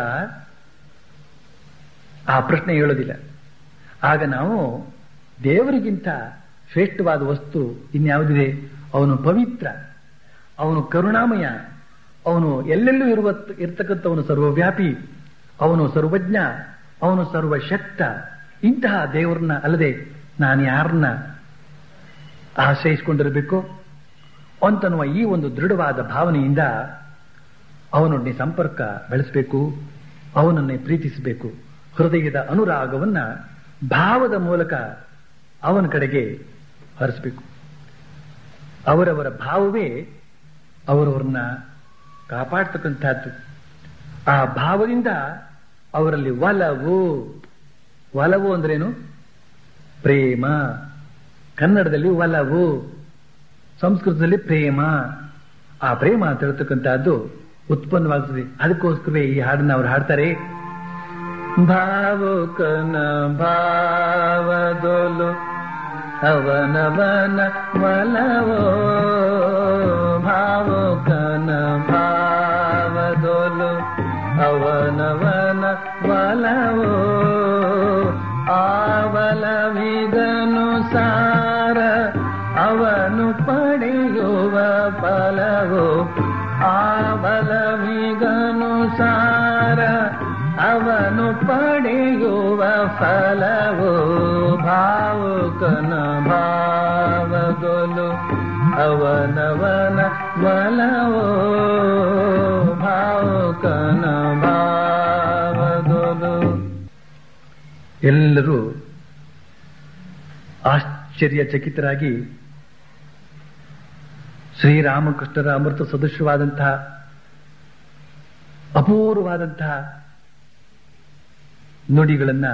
[SPEAKER 2] ಆ ಪ್ರಶ್ನೆ ಹೇಳೋದಿಲ್ಲ ಆಗ ನಾವು ದೇವರಿಗಿಂತ ಶ್ರೇಷ್ಠವಾದ ವಸ್ತು ಇನ್ಯಾವುದಿದೆ ಅವನು ಪವಿತ್ರ ಅವನು ಕರುಣಾಮಯ ಅವನು ಎಲ್ಲೆಲ್ಲೂ ಇರುವ ಇರ್ತಕ್ಕಂಥವನು ಸರ್ವವ್ಯಾಪಿ ಅವನು ಸರ್ವಜ್ಞ ಅವನು ಸರ್ವಶಕ್ತ ಇಂತಹ ದೇವರನ್ನ ಅಲ್ಲದೆ ನಾನು ಯಾರನ್ನ ಆಶ್ರಯಿಸಿಕೊಂಡಿರಬೇಕು ಅಂತನ್ನುವ ಈ ಒಂದು ದೃಢವಾದ ಭಾವನೆಯಿಂದ ಅವನೊಡನೆ ಸಂಪರ್ಕ ಬೆಳೆಸಬೇಕು ಅವನನ್ನೇ ಪ್ರೀತಿಸಬೇಕು ಹೃದಯದ ಅನುರಾಗವನ್ನ ಭಾವದ ಮೂಲಕ ಅವನ ಕಡೆಗೆ ಹರಿಸಬೇಕು ಅವರವರ ಭಾವವೇ ಅವರವರನ್ನ ಕಾಪಾಡ್ತಕ್ಕಂಥದ್ದು ಆ ಭಾವದಿಂದ ಅವರಲ್ಲಿ ಒಲವು ಒಲವು ಅಂದ್ರೇನು ಪ್ರೇಮ ಕನ್ನಡದಲ್ಲಿ ಒಲವು ಸಂಸ್ಕೃತದಲ್ಲಿ ಪ್ರೇಮ ಆ ಪ್ರೇಮ ಅಂತ ಹೇಳ್ತಕ್ಕಂಥದ್ದು ಉತ್ಪನ್ನವಾಗ್ತದೆ ಅದಕ್ಕೋಸ್ಕರವೇ ಈ ಹಾಡನ್ನ ಅವ್ರು ಹಾಡ್ತಾರೆ ಭಾವುಕನ ಭಾವದೊಲು ಅವನವನ ಒಲವೋ ಭಾವುಕನ ಭಾವದೊಲು ಅವನವನ ಒಲವೋ ಆವಲವಿದನು ಸಾರ ಅವನು ಪಡೆಯುವ ಫಲವೋ ಆವಲವಿಗನು ಸಾರ ಅವನು ಪಡೆಯುವ ಫಲವೋ ಭಾವುಕನ ಭಾವಗೊಲು ಅವನವನ ಬಲವೋ ಭಾವುಕನ ಭಾವಗೊಲು ಎಲ್ಲರೂ ಆಶ್ಚರ್ಯಚಕಿತರಾಗಿ ಶ್ರೀರಾಮಕೃಷ್ಣರ ಅಮೃತ ಸದೃಶವಾದಂತಹ ಅಪೂರ್ವವಾದಂತಹ ನುಡಿಗಳನ್ನ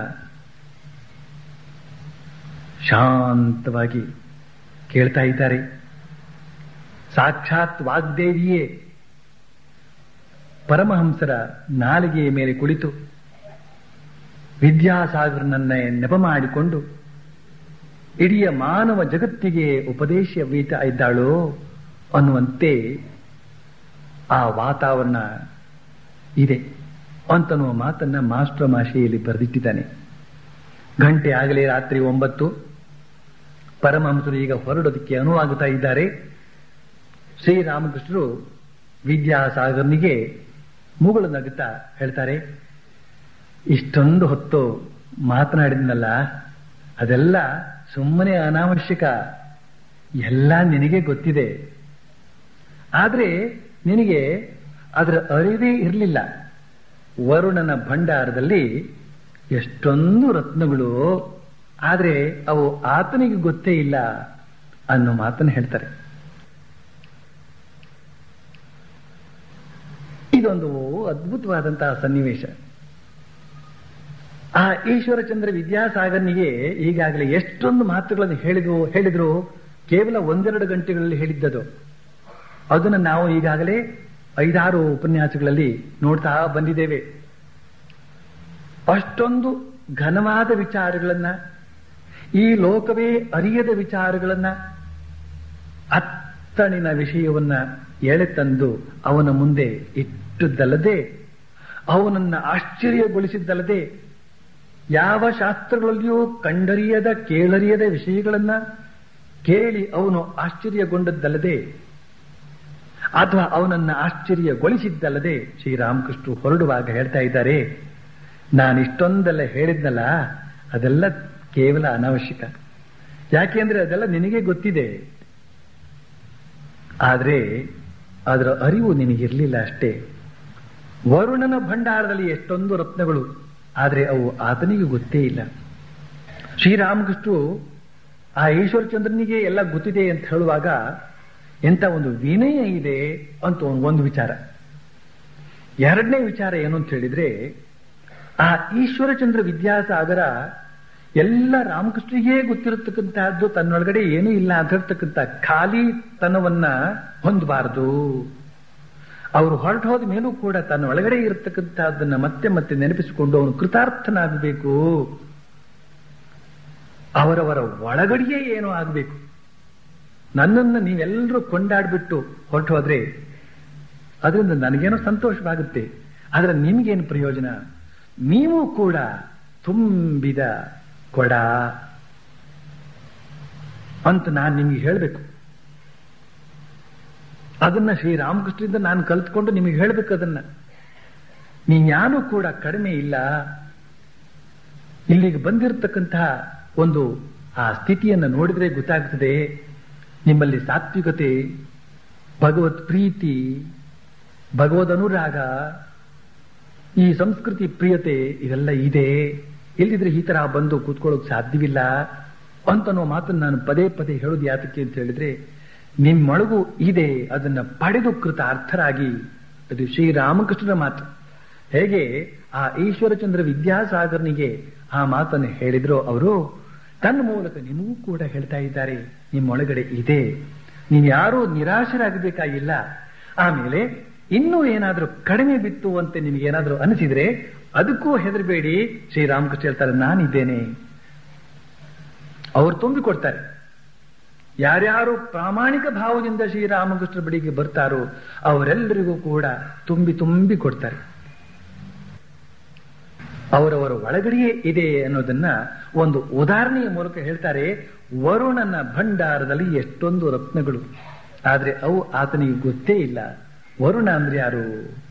[SPEAKER 2] ಶಾಂತವಾಗಿ ಕೇಳ್ತಾ ಇದ್ದಾರೆ ಸಾಕ್ಷಾತ್ ವಾಗ್ದೇವಿಯೇ ಪರಮಹಂಸರ ನಾಲಿಗೆಯ ಮೇಲೆ ಕುಳಿತು ವಿದ್ಯಾಸಾಗರನನ್ನೇ ನೆಪ ಮಾಡಿಕೊಂಡು ಇಡೀ ಮಾನವ ಜಗತ್ತಿಗೆ ಉಪದೇಶ ವೀತ ಇದ್ದಾಳೋ ಅನ್ನುವಂತೆ ಆ ವಾತಾವರಣ ಇದೆ ಅಂತನ್ನುವ ಮಾತನ್ನ ಮಾಸ್ಟರ್ ಮಾಶೆಯಲ್ಲಿ ಬರೆದಿಟ್ಟಿದ್ದಾನೆ ಗಂಟೆ ಆಗಲೇ ರಾತ್ರಿ ಒಂಬತ್ತು ಪರಮಹಂಸರು ಈಗ ಹೊರಡೋದಕ್ಕೆ ಅನುವಾಗುತ್ತಾ ಇದ್ದಾರೆ ಶ್ರೀರಾಮಕೃಷ್ಣರು ವಿದ್ಯಾಸಾಗರ್ನಿಗೆ ಮುಗುಳು ನಗುತ್ತಾ ಹೇಳ್ತಾರೆ ಇಷ್ಟೊಂದು ಹೊತ್ತು ಮಾತನಾಡಿದ್ನಲ್ಲ ಅದೆಲ್ಲ ಸುಮ್ಮನೆ ಅನಾವಶ್ಯಕ ಎಲ್ಲ ನಿನಗೆ ಗೊತ್ತಿದೆ ಆದ್ರೆ ನಿನಗೆ ಅದರ ಅರಿವೇ ಇರಲಿಲ್ಲ ವರುಣನ ಭಂಡಾರದಲ್ಲಿ ಎಷ್ಟೊಂದು ರತ್ನಗಳು ಆದ್ರೆ ಅವು ಆತನಿಗೆ ಗೊತ್ತೇ ಇಲ್ಲ ಅನ್ನೋ ಮಾತನ್ನು ಹೇಳ್ತಾರೆ ಇದೊಂದು ಅದ್ಭುತವಾದಂತಹ ಸನ್ನಿವೇಶ ಆ ಈಶ್ವರಚಂದ್ರ ವಿದ್ಯಾಸಾಗರ್ನಿಗೆ ಈಗಾಗಲೇ ಎಷ್ಟೊಂದು ಮಾತುಗಳನ್ನು ಹೇಳಿದ್ರು ಹೇಳಿದ್ರು ಕೇವಲ ಒಂದೆರಡು ಗಂಟೆಗಳಲ್ಲಿ ಹೇಳಿದ್ದದು ಅದನ್ನು ನಾವು ಈಗಾಗಲೇ ಐದಾರು ಉಪನ್ಯಾಸಗಳಲ್ಲಿ ನೋಡ್ತಾ ಬಂದಿದ್ದೇವೆ ಅಷ್ಟೊಂದು ಘನವಾದ ವಿಚಾರಗಳನ್ನ ಈ ಲೋಕವೇ ಅರಿಯದ ವಿಚಾರಗಳನ್ನ ಅತ್ತಣಿನ ವಿಷಯವನ್ನ ಎಳೆ ತಂದು ಅವನ ಮುಂದೆ ಇಟ್ಟದ್ದಲ್ಲದೆ ಅವನನ್ನ ಆಶ್ಚರ್ಯಗೊಳಿಸಿದ್ದಲ್ಲದೆ ಯಾವ ಶಾಸ್ತ್ರಗಳಲ್ಲಿಯೂ ಕಂಡರಿಯದ ಕೇಳರಿಯದ ವಿಷಯಗಳನ್ನ ಕೇಳಿ ಅವನು ಆಶ್ಚರ್ಯಗೊಂಡದ್ದಲ್ಲದೆ ಅಥವಾ ಅವನನ್ನ ಆಶ್ಚರ್ಯಗೊಳಿಸಿದ್ದಲ್ಲದೆ ಶ್ರೀರಾಮಕೃಷ್ಣ ಹೊರಡುವಾಗ ಹೇಳ್ತಾ ಇದ್ದಾರೆ ನಾನು ಇಷ್ಟೊಂದೆಲ್ಲ ಹೇಳಿದ್ನಲ್ಲ ಅದೆಲ್ಲ ಕೇವಲ ಅನಾವಶ್ಯಕ ಯಾಕೆಂದ್ರೆ ಅದೆಲ್ಲ ನಿನಗೆ ಗೊತ್ತಿದೆ ಆದ್ರೆ ಅದರ ಅರಿವು ನಿನಗಿರ್ಲಿಲ್ಲ ಅಷ್ಟೇ ವರುಣನ ಭಂಡಾರದಲ್ಲಿ ಎಷ್ಟೊಂದು ರತ್ನಗಳು ಆದರೆ ಅವು ಆತನಿಗೆ ಗೊತ್ತೇ ಇಲ್ಲ ಶ್ರೀರಾಮಕೃಷ್ಣರು ಆ ಈಶ್ವರಚಂದ್ರನಿಗೆ ಎಲ್ಲ ಗೊತ್ತಿದೆ ಅಂತ ಹೇಳುವಾಗ ಎಂತ ಒಂದು ವಿನಯ ಇದೆ ಅಂತ ಒಂದು ವಿಚಾರ ಎರಡನೇ ವಿಚಾರ ಏನು ಅಂತ ಹೇಳಿದ್ರೆ ಆ ಈಶ್ವರಚಂದ್ರ ವಿದ್ಯಾಸಾಗರ ಎಲ್ಲ ರಾಮಕೃಷ್ಣರಿಗೆ ಗೊತ್ತಿರತಕ್ಕಂತಹದ್ದು ತನ್ನೊಳಗಡೆ ಏನೂ ಇಲ್ಲ ಅಂತ ಹೇಳ್ತಕ್ಕಂಥ ಖಾಲಿ ತನವನ್ನ ಹೊಂದಬಾರದು ಅವರು ಹೊರಟು ಹೋದ ಮೇಲೂ ಕೂಡ ತನ್ನ ಒಳಗಡೆ ಇರತಕ್ಕಂತಹದ್ದನ್ನ ಮತ್ತೆ ಮತ್ತೆ ನೆನಪಿಸಿಕೊಂಡು ಅವನು ಕೃತಾರ್ಥನಾಗಬೇಕು ಅವರವರ ಒಳಗಡೆಯೇ ಏನೋ ಆಗಬೇಕು ನನ್ನನ್ನು ನೀವೆಲ್ಲರೂ ಕೊಂಡಾಡ್ಬಿಟ್ಟು ಹೊರಟು ಹೋದ್ರೆ ಅದರಿಂದ ನನಗೇನೋ ಸಂತೋಷವಾಗುತ್ತೆ ಆದ್ರೆ ನಿಮಗೇನು ಪ್ರಯೋಜನ ನೀವು ಕೂಡ ತುಂಬಿದ ಕೊಡ ಅಂತ ನಾನು ನಿಮಗೆ ಹೇಳಬೇಕು ಅದನ್ನ ಶ್ರೀರಾಮಕೃಷ್ಣರಿಂದ ನಾನು ಕಲ್ತ್ಕೊಂಡು ನಿಮಗೆ ಹೇಳಬೇಕು ಅದನ್ನ ನೀವ್ಯಾನೂ ಕೂಡ ಕಡಿಮೆ ಇಲ್ಲ ಇಲ್ಲಿಗೆ ಬಂದಿರತಕ್ಕಂತಹ ಒಂದು ಆ ಸ್ಥಿತಿಯನ್ನು ನೋಡಿದ್ರೆ ಗೊತ್ತಾಗ್ತದೆ ನಿಮ್ಮಲ್ಲಿ ಸಾತ್ವಿಕತೆ ಭಗವತ್ ಪ್ರೀತಿ ಭಗವದ್ ಅನುರಾಗ ಈ ಸಂಸ್ಕೃತಿ ಪ್ರಿಯತೆ ಇದೆಲ್ಲ ಇದೆ ಇಲ್ಲಿದ್ರೆ ಈ ತರ ಬಂದು ಕೂತ್ಕೊಳ್ಳೋಕ್ ಸಾಧ್ಯವಿಲ್ಲ ಅಂತನೋ ಮಾತನ್ನು ನಾನು ಪದೇ ಪದೇ ಹೇಳೋದು ಯಾತಕ್ಕೆ ಅಂತ ಹೇಳಿದ್ರೆ ನಿಮ್ಮೊಳಗೂ ಇದೆ ಅದನ್ನ ಪಡೆದು ಕೃತ ಅರ್ಥರಾಗಿ ಅದು ಶ್ರೀರಾಮಕೃಷ್ಣನ ಮಾತು ಹೇಗೆ ಆ ಈಶ್ವರಚಂದ್ರ ವಿದ್ಯಾಸಾಗರ್ನಿಗೆ ಆ ಮಾತನ್ನು ಹೇಳಿದ್ರು ಅವರು ತನ್ನ ಮೂಲಕ ನಿಮಗೂ ಕೂಡ ಹೇಳ್ತಾ ಇದ್ದಾರೆ ನಿಮ್ಮೊಳಗಡೆ ಇದೆ ನೀವು ಯಾರೂ ನಿರಾಶರಾಗಬೇಕಾಗಿಲ್ಲ ಆಮೇಲೆ ಇನ್ನೂ ಏನಾದ್ರೂ ಕಡಿಮೆ ಬಿತ್ತು ಅಂತ ನಿಮಗೆ ಏನಾದ್ರೂ ಅನಿಸಿದ್ರೆ ಅದಕ್ಕೂ ಹೆದರಬೇಡಿ ಶ್ರೀರಾಮಕೃಷ್ಣ ಹೇಳ್ತಾರೆ ನಾನಿದ್ದೇನೆ ಅವರು ತುಂಬಿಕೊಡ್ತಾರೆ ಯಾರ್ಯಾರು ಪ್ರಾಮಾಣಿಕ ಭಾವದಿಂದ ಶ್ರೀರಾಮಕೃಷ್ಣ ಬಳಿಗೆ ಬರ್ತಾರೋ ಅವರೆಲ್ಲರಿಗೂ ಕೂಡ ತುಂಬಿ ತುಂಬಿ ಕೊಡ್ತಾರೆ ಅವರವರ ಒಳಗಡೆಯೇ ಇದೆ ಅನ್ನೋದನ್ನ ಒಂದು ಉದಾಹರಣೆಯ ಮೂಲಕ ಹೇಳ್ತಾರೆ ವರುಣನ ಭಂಡಾರದಲ್ಲಿ ಎಷ್ಟೊಂದು ರತ್ನಗಳು ಆದ್ರೆ ಅವು ಆತನಿಗೆ ಗೊತ್ತೇ ಇಲ್ಲ ವರುಣ ಅಂದ್ರೆ ಯಾರು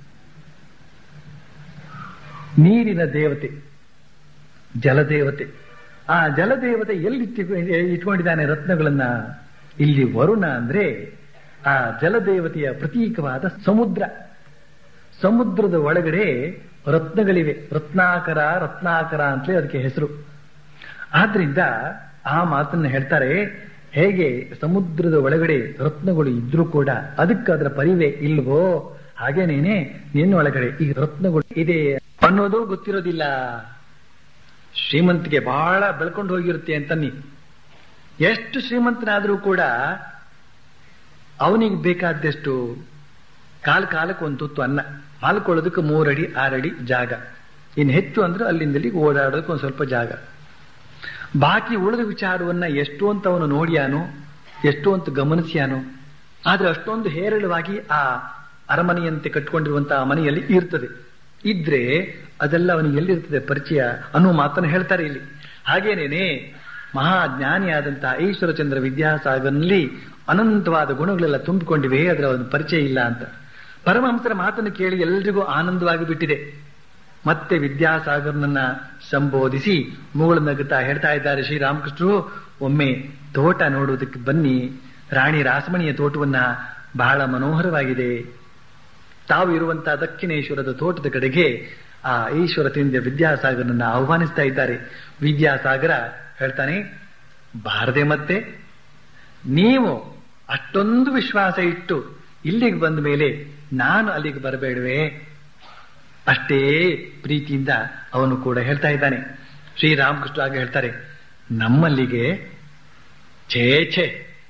[SPEAKER 2] ನೀರಿನ ದೇವತೆ ಜಲದೇವತೆ ಆ ಜಲದೇವತೆ ಎಲ್ಲಿ ಇಟ್ಕೊಂಡಿದ್ದಾನೆ ರತ್ನಗಳನ್ನ ಇಲ್ಲಿ ವರುಣ ಅಂದ್ರೆ ಆ ಜಲದೇವತೆಯ ಪ್ರತೀಕವಾದ ಸಮುದ್ರ ಸಮುದ್ರದ ಒಳಗಡೆ ರತ್ನಗಳಿವೆ ರತ್ನಾಕರ ರತ್ನಾಕರ ಅಂತಲೇ ಅದಕ್ಕೆ ಹೆಸರು ಆದ್ರಿಂದ ಆ ಮಾತನ್ನ ಹೇಳ್ತಾರೆ ಹೇಗೆ ಸಮುದ್ರದ ಒಳಗಡೆ ರತ್ನಗಳು ಇದ್ರೂ ಕೂಡ ಅದಕ್ಕೆ ಅದರ ಪರಿವೆ ಇಲ್ವೋ ಹಾಗೇನೇನೆ ನಿನ್ನೊಳಗಡೆ ಈ ರತ್ನಗಳು ಇದೆ ಅನ್ನೋದು ಗೊತ್ತಿರೋದಿಲ್ಲ ಶ್ರೀಮಂತಿಗೆ ಬಹಳ ಬೆಳ್ಕೊಂಡು ಹೋಗಿರುತ್ತೆ ಅಂತನ್ನಿ ಎಷ್ಟು ಶ್ರೀಮಂತನಾದ್ರೂ ಕೂಡ ಅವನಿಗೆ ಬೇಕಾದಷ್ಟು ಕಾಲ ಕಾಲಕ್ಕೆ ಒಂದು ತುತ್ತು ಅನ್ನ ಮಾಲ್ಕೊಳ್ಳೋದಕ್ಕೆ ಮೂರಡಿ ಆರಡಿ ಜಾಗ ಇನ್ನು ಹೆಚ್ಚು ಅಂದ್ರೆ ಅಲ್ಲಿಂದಲ್ಲಿ ಓಡಾಡೋದಕ್ಕೆ ಒಂದು ಸ್ವಲ್ಪ ಜಾಗ ಬಾಕಿ ಉಳಿದ ವಿಚಾರವನ್ನ ಎಷ್ಟು ಅಂತ ಅವನು ನೋಡಿಯಾನು ಎಷ್ಟು ಅಂತ ಗಮನಿಸ್ಯಾನು ಆದ್ರೆ ಅಷ್ಟೊಂದು ಹೇರಳವಾಗಿ ಆ ಅರಮನೆಯಂತೆ ಕಟ್ಕೊಂಡಿರುವಂತಹ ಮನೆಯಲ್ಲಿ ಇರ್ತದೆ ಇದ್ರೆ ಅದೆಲ್ಲ ಅವನಿಗೆ ಎಲ್ಲಿರ್ತದೆ ಪರಿಚಯ ಅನ್ನೋ ಮಾತನ್ನು ಹೇಳ್ತಾರೆ ಇಲ್ಲಿ ಹಾಗೇನೇನೆ ಮಹಾಜ್ಞಾನಿಯಾದಂತಹ ಈಶ್ವರಚಂದ್ರ ವಿದ್ಯಾಸಾಗರ್ನಲ್ಲಿ ಅನಂತವಾದ ಗುಣಗಳೆಲ್ಲ ತುಂಬಿಕೊಂಡಿವೆ ಅದರ ಒಂದು ಪರಿಚಯ ಇಲ್ಲ ಅಂತ ಪರಮಹಂಸರ ಮಾತನ್ನು ಕೇಳಿ ಎಲ್ರಿಗೂ ಆನಂದವಾಗಿ ಬಿಟ್ಟಿದೆ ಮತ್ತೆ ವಿದ್ಯಾಸಾಗರ್ನನ್ನ ಸಂಬೋಧಿಸಿ ಮುಗುಳು ನಗುತ್ತಾ ಹೇಳ್ತಾ ಇದ್ದಾರೆ ಶ್ರೀರಾಮಕೃಷ್ಣರು ಒಮ್ಮೆ ತೋಟ ನೋಡುವುದಕ್ಕೆ ಬನ್ನಿ ರಾಣಿ ರಾಸಮಣಿಯ ತೋಟವನ್ನ ಬಹಳ ಮನೋಹರವಾಗಿದೆ ತಾವು ಇರುವಂತಹ ದಕ್ಷಿಣೇಶ್ವರದ ತೋಟದ ಕಡೆಗೆ ಆ ಈಶ್ವರ ತಿಂದ ವಿದ್ಯಾಸಾಗರನನ್ನ ಆಹ್ವಾನಿಸ್ತಾ ಇದ್ದಾರೆ ವಿದ್ಯಾಸಾಗರ ಹೇಳ್ತಾನೆ ಬಾರದೆ ಮತ್ತೆ ನೀವು ಅಷ್ಟೊಂದು ವಿಶ್ವಾಸ ಇಟ್ಟು ಇಲ್ಲಿಗೆ ಬಂದ ಮೇಲೆ ನಾನು ಅಲ್ಲಿಗೆ ಬರಬೇಡವೇ ಅಷ್ಟೇ ಪ್ರೀತಿಯಿಂದ ಅವನು ಕೂಡ ಹೇಳ್ತಾ ಇದ್ದಾನೆ ಶ್ರೀರಾಮಕೃಷ್ಣ ಆಗ ಹೇಳ್ತಾರೆ ನಮ್ಮಲ್ಲಿಗೆ ಛೇ ಛೇ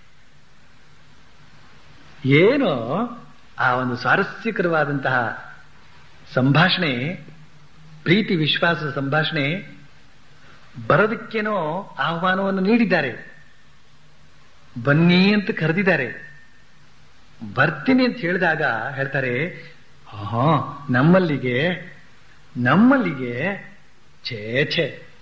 [SPEAKER 2] ಏನೋ ಆ ಒಂದು ಸ್ವಾರಸ್ಯಕರವಾದಂತಹ ಸಂಭಾಷಣೆ ಪ್ರೀತಿ ವಿಶ್ವಾಸದ ಸಂಭಾಷಣೆ ಬರೋದಕ್ಕೇನೋ ಆಹ್ವಾನವನ್ನು ನೀಡಿದ್ದಾರೆ ಬನ್ನಿ ಅಂತ ಕರೆದಿದ್ದಾರೆ ಬರ್ತೀನಿ ಅಂತ ಹೇಳಿದಾಗ ಹೇಳ್ತಾರೆ ಹಾ ನಮ್ಮಲ್ಲಿಗೆ ನಮ್ಮಲ್ಲಿಗೆ ಛೇ ಛೇ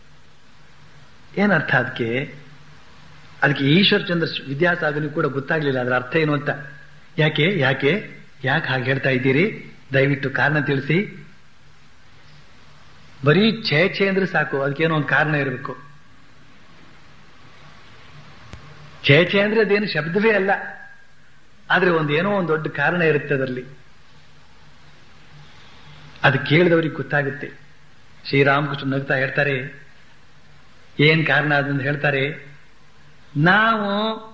[SPEAKER 2] ಏನರ್ಥ ಅದಕ್ಕೆ ಅದಕ್ಕೆ ಈಶ್ವರ್ ಚಂದ್ರ ವಿದ್ಯಾಸಾಗನಿಗೆ ಕೂಡ ಗೊತ್ತಾಗ್ಲಿಲ್ಲ ಅದರ ಅರ್ಥ ಏನು ಅಂತ ಯಾಕೆ ಯಾಕೆ ಯಾಕೆ ಹಾಗೆ ಹೇಳ್ತಾ ಇದ್ದೀರಿ ದಯವಿಟ್ಟು ಕಾರಣ ತಿಳಿಸಿ ಬರೀ ಛೇ ಛೇ ಅಂದ್ರೆ ಸಾಕು ಅದಕ್ಕೇನೋ ಒಂದು ಕಾರಣ ಇರಬೇಕು ಛೇ ಛೇ ಅಂದ್ರೆ ಅದೇನು ಶಬ್ದವೇ ಅಲ್ಲ ಆದ್ರೆ ಒಂದೇನೋ ಒಂದು ದೊಡ್ಡ ಕಾರಣ ಇರುತ್ತೆ ಅದರಲ್ಲಿ ಅದು ಕೇಳಿದವ್ರಿಗೆ ಗೊತ್ತಾಗುತ್ತೆ ಶ್ರೀರಾಮಕೃಷ್ಣ ನಗ್ತಾ ಹೇಳ್ತಾರೆ ಏನ್ ಕಾರಣ ಅದನ್ನು ಹೇಳ್ತಾರೆ ನಾವು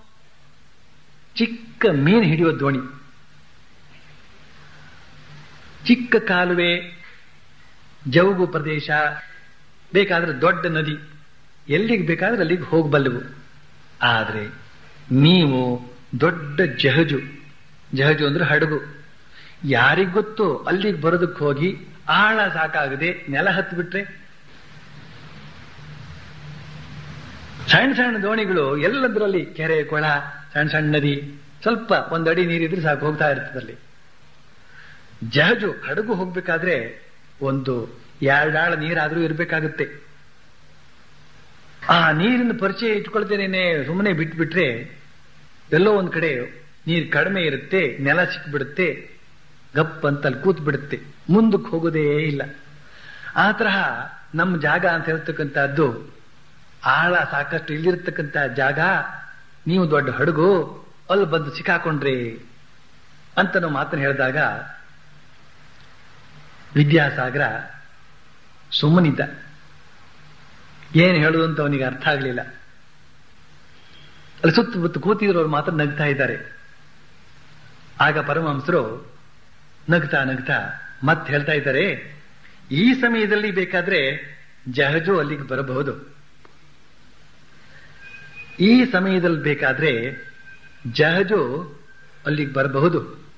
[SPEAKER 2] ಚಿಕ್ಕ ಮೀನು ಹಿಡಿಯೋ ದೋಣಿ ಚಿಕ್ಕ ಕಾಲುವೆ ಜವುಗು ಪ್ರದೇಶ ಬೇಕಾದ್ರೆ ದೊಡ್ಡ ನದಿ ಎಲ್ಲಿಗೆ ಬೇಕಾದ್ರೆ ಅಲ್ಲಿಗೆ ಹೋಗಬಲ್ಲವು ಆದ್ರೆ ನೀವು ದೊಡ್ಡ ಜಹಜು ಜಹಜು ಅಂದ್ರೆ ಹಡಗು ಯಾರಿಗ್ ಗೊತ್ತು ಅಲ್ಲಿಗೆ ಬರೋದಕ್ಕೆ ಹೋಗಿ ಆಳ ಸಾಕಾಗದೆ ನೆಲ ಹತ್ತು ಬಿಟ್ರೆ ಸಣ್ಣ ಸಣ್ಣ ದೋಣಿಗಳು ಎಲ್ಲದರಲ್ಲಿ ಕೆರೆ ಕೊಳ ಸಣ್ಣ ಸಣ್ಣ ನದಿ ಸ್ವಲ್ಪ ಒಂದಡಿ ನೀರಿದ್ರೆ ಸಾಕು ಹೋಗ್ತಾ ಇರ್ತದಲ್ಲಿ ಜಹಜು ಹಡಗು ಹೋಗ್ಬೇಕಾದ್ರೆ ಒಂದು ಎರಡಾಳ ನೀರಾದ್ರೂ ಇರ್ಬೇಕಾಗುತ್ತೆ ಆ ನೀರಿನ ಪರಿಚಯ ಇಟ್ಕೊಳ್ತೇನೆ ಸುಮ್ಮನೆ ಬಿಟ್ಬಿಟ್ರೆ ಎಲ್ಲೋ ಒಂದ್ ಕಡೆ ನೀರು ಕಡಿಮೆ ಇರುತ್ತೆ ನೆಲ ಸಿಕ್ಬಿಡುತ್ತೆ ಗಪ್ ಅಂತ ಅಲ್ಲಿ ಕೂತ್ ಬಿಡುತ್ತೆ ಮುಂದಕ್ಕೆ ಹೋಗೋದೇ ಇಲ್ಲ ಆ ತರಹ ನಮ್ಮ ಜಾಗ ಅಂತ ಹೇಳ್ತಕ್ಕಂಥದ್ದು ಆಳ ಸಾಕಷ್ಟು ಇಲ್ಲಿರ್ತಕ್ಕಂಥ ಜಾಗ ನೀವು ದೊಡ್ಡ ಹಡಗು ಅಲ್ಲಿ ಬಂದು ಸಿಕ್ಕಾಕೊಂಡ್ರಿ ಅಂತ ನಾವು ಮಾತನ್ನು ಹೇಳಿದಾಗ ವಿದ್ಯಾಸಾಗರ ಸುಮ್ಮನಿದ್ದ ಏನು ಹೇಳುದು ಅಂತ ಅವನಿಗೆ ಅರ್ಥ ಆಗಲಿಲ್ಲ ಅಲ್ಲಿ ಸುತ್ತಮುತ್ತ ಕೂತಿದ್ರು ಮಾತ್ರ ನಗ್ತಾ ಇದ್ದಾರೆ ಆಗ ಪರಮಹಂಸರು ನಗ್ತಾ ನಗ್ತಾ ಮತ್ತೆ ಹೇಳ್ತಾ ಇದ್ದಾರೆ ಈ ಸಮಯದಲ್ಲಿ ಬೇಕಾದ್ರೆ ಜಹಜು ಅಲ್ಲಿಗೆ ಬರಬಹುದು ಈ ಸಮಯದಲ್ಲಿ ಬೇಕಾದ್ರೆ ಜಹಜು ಅಲ್ಲಿಗೆ ಬರಬಹುದು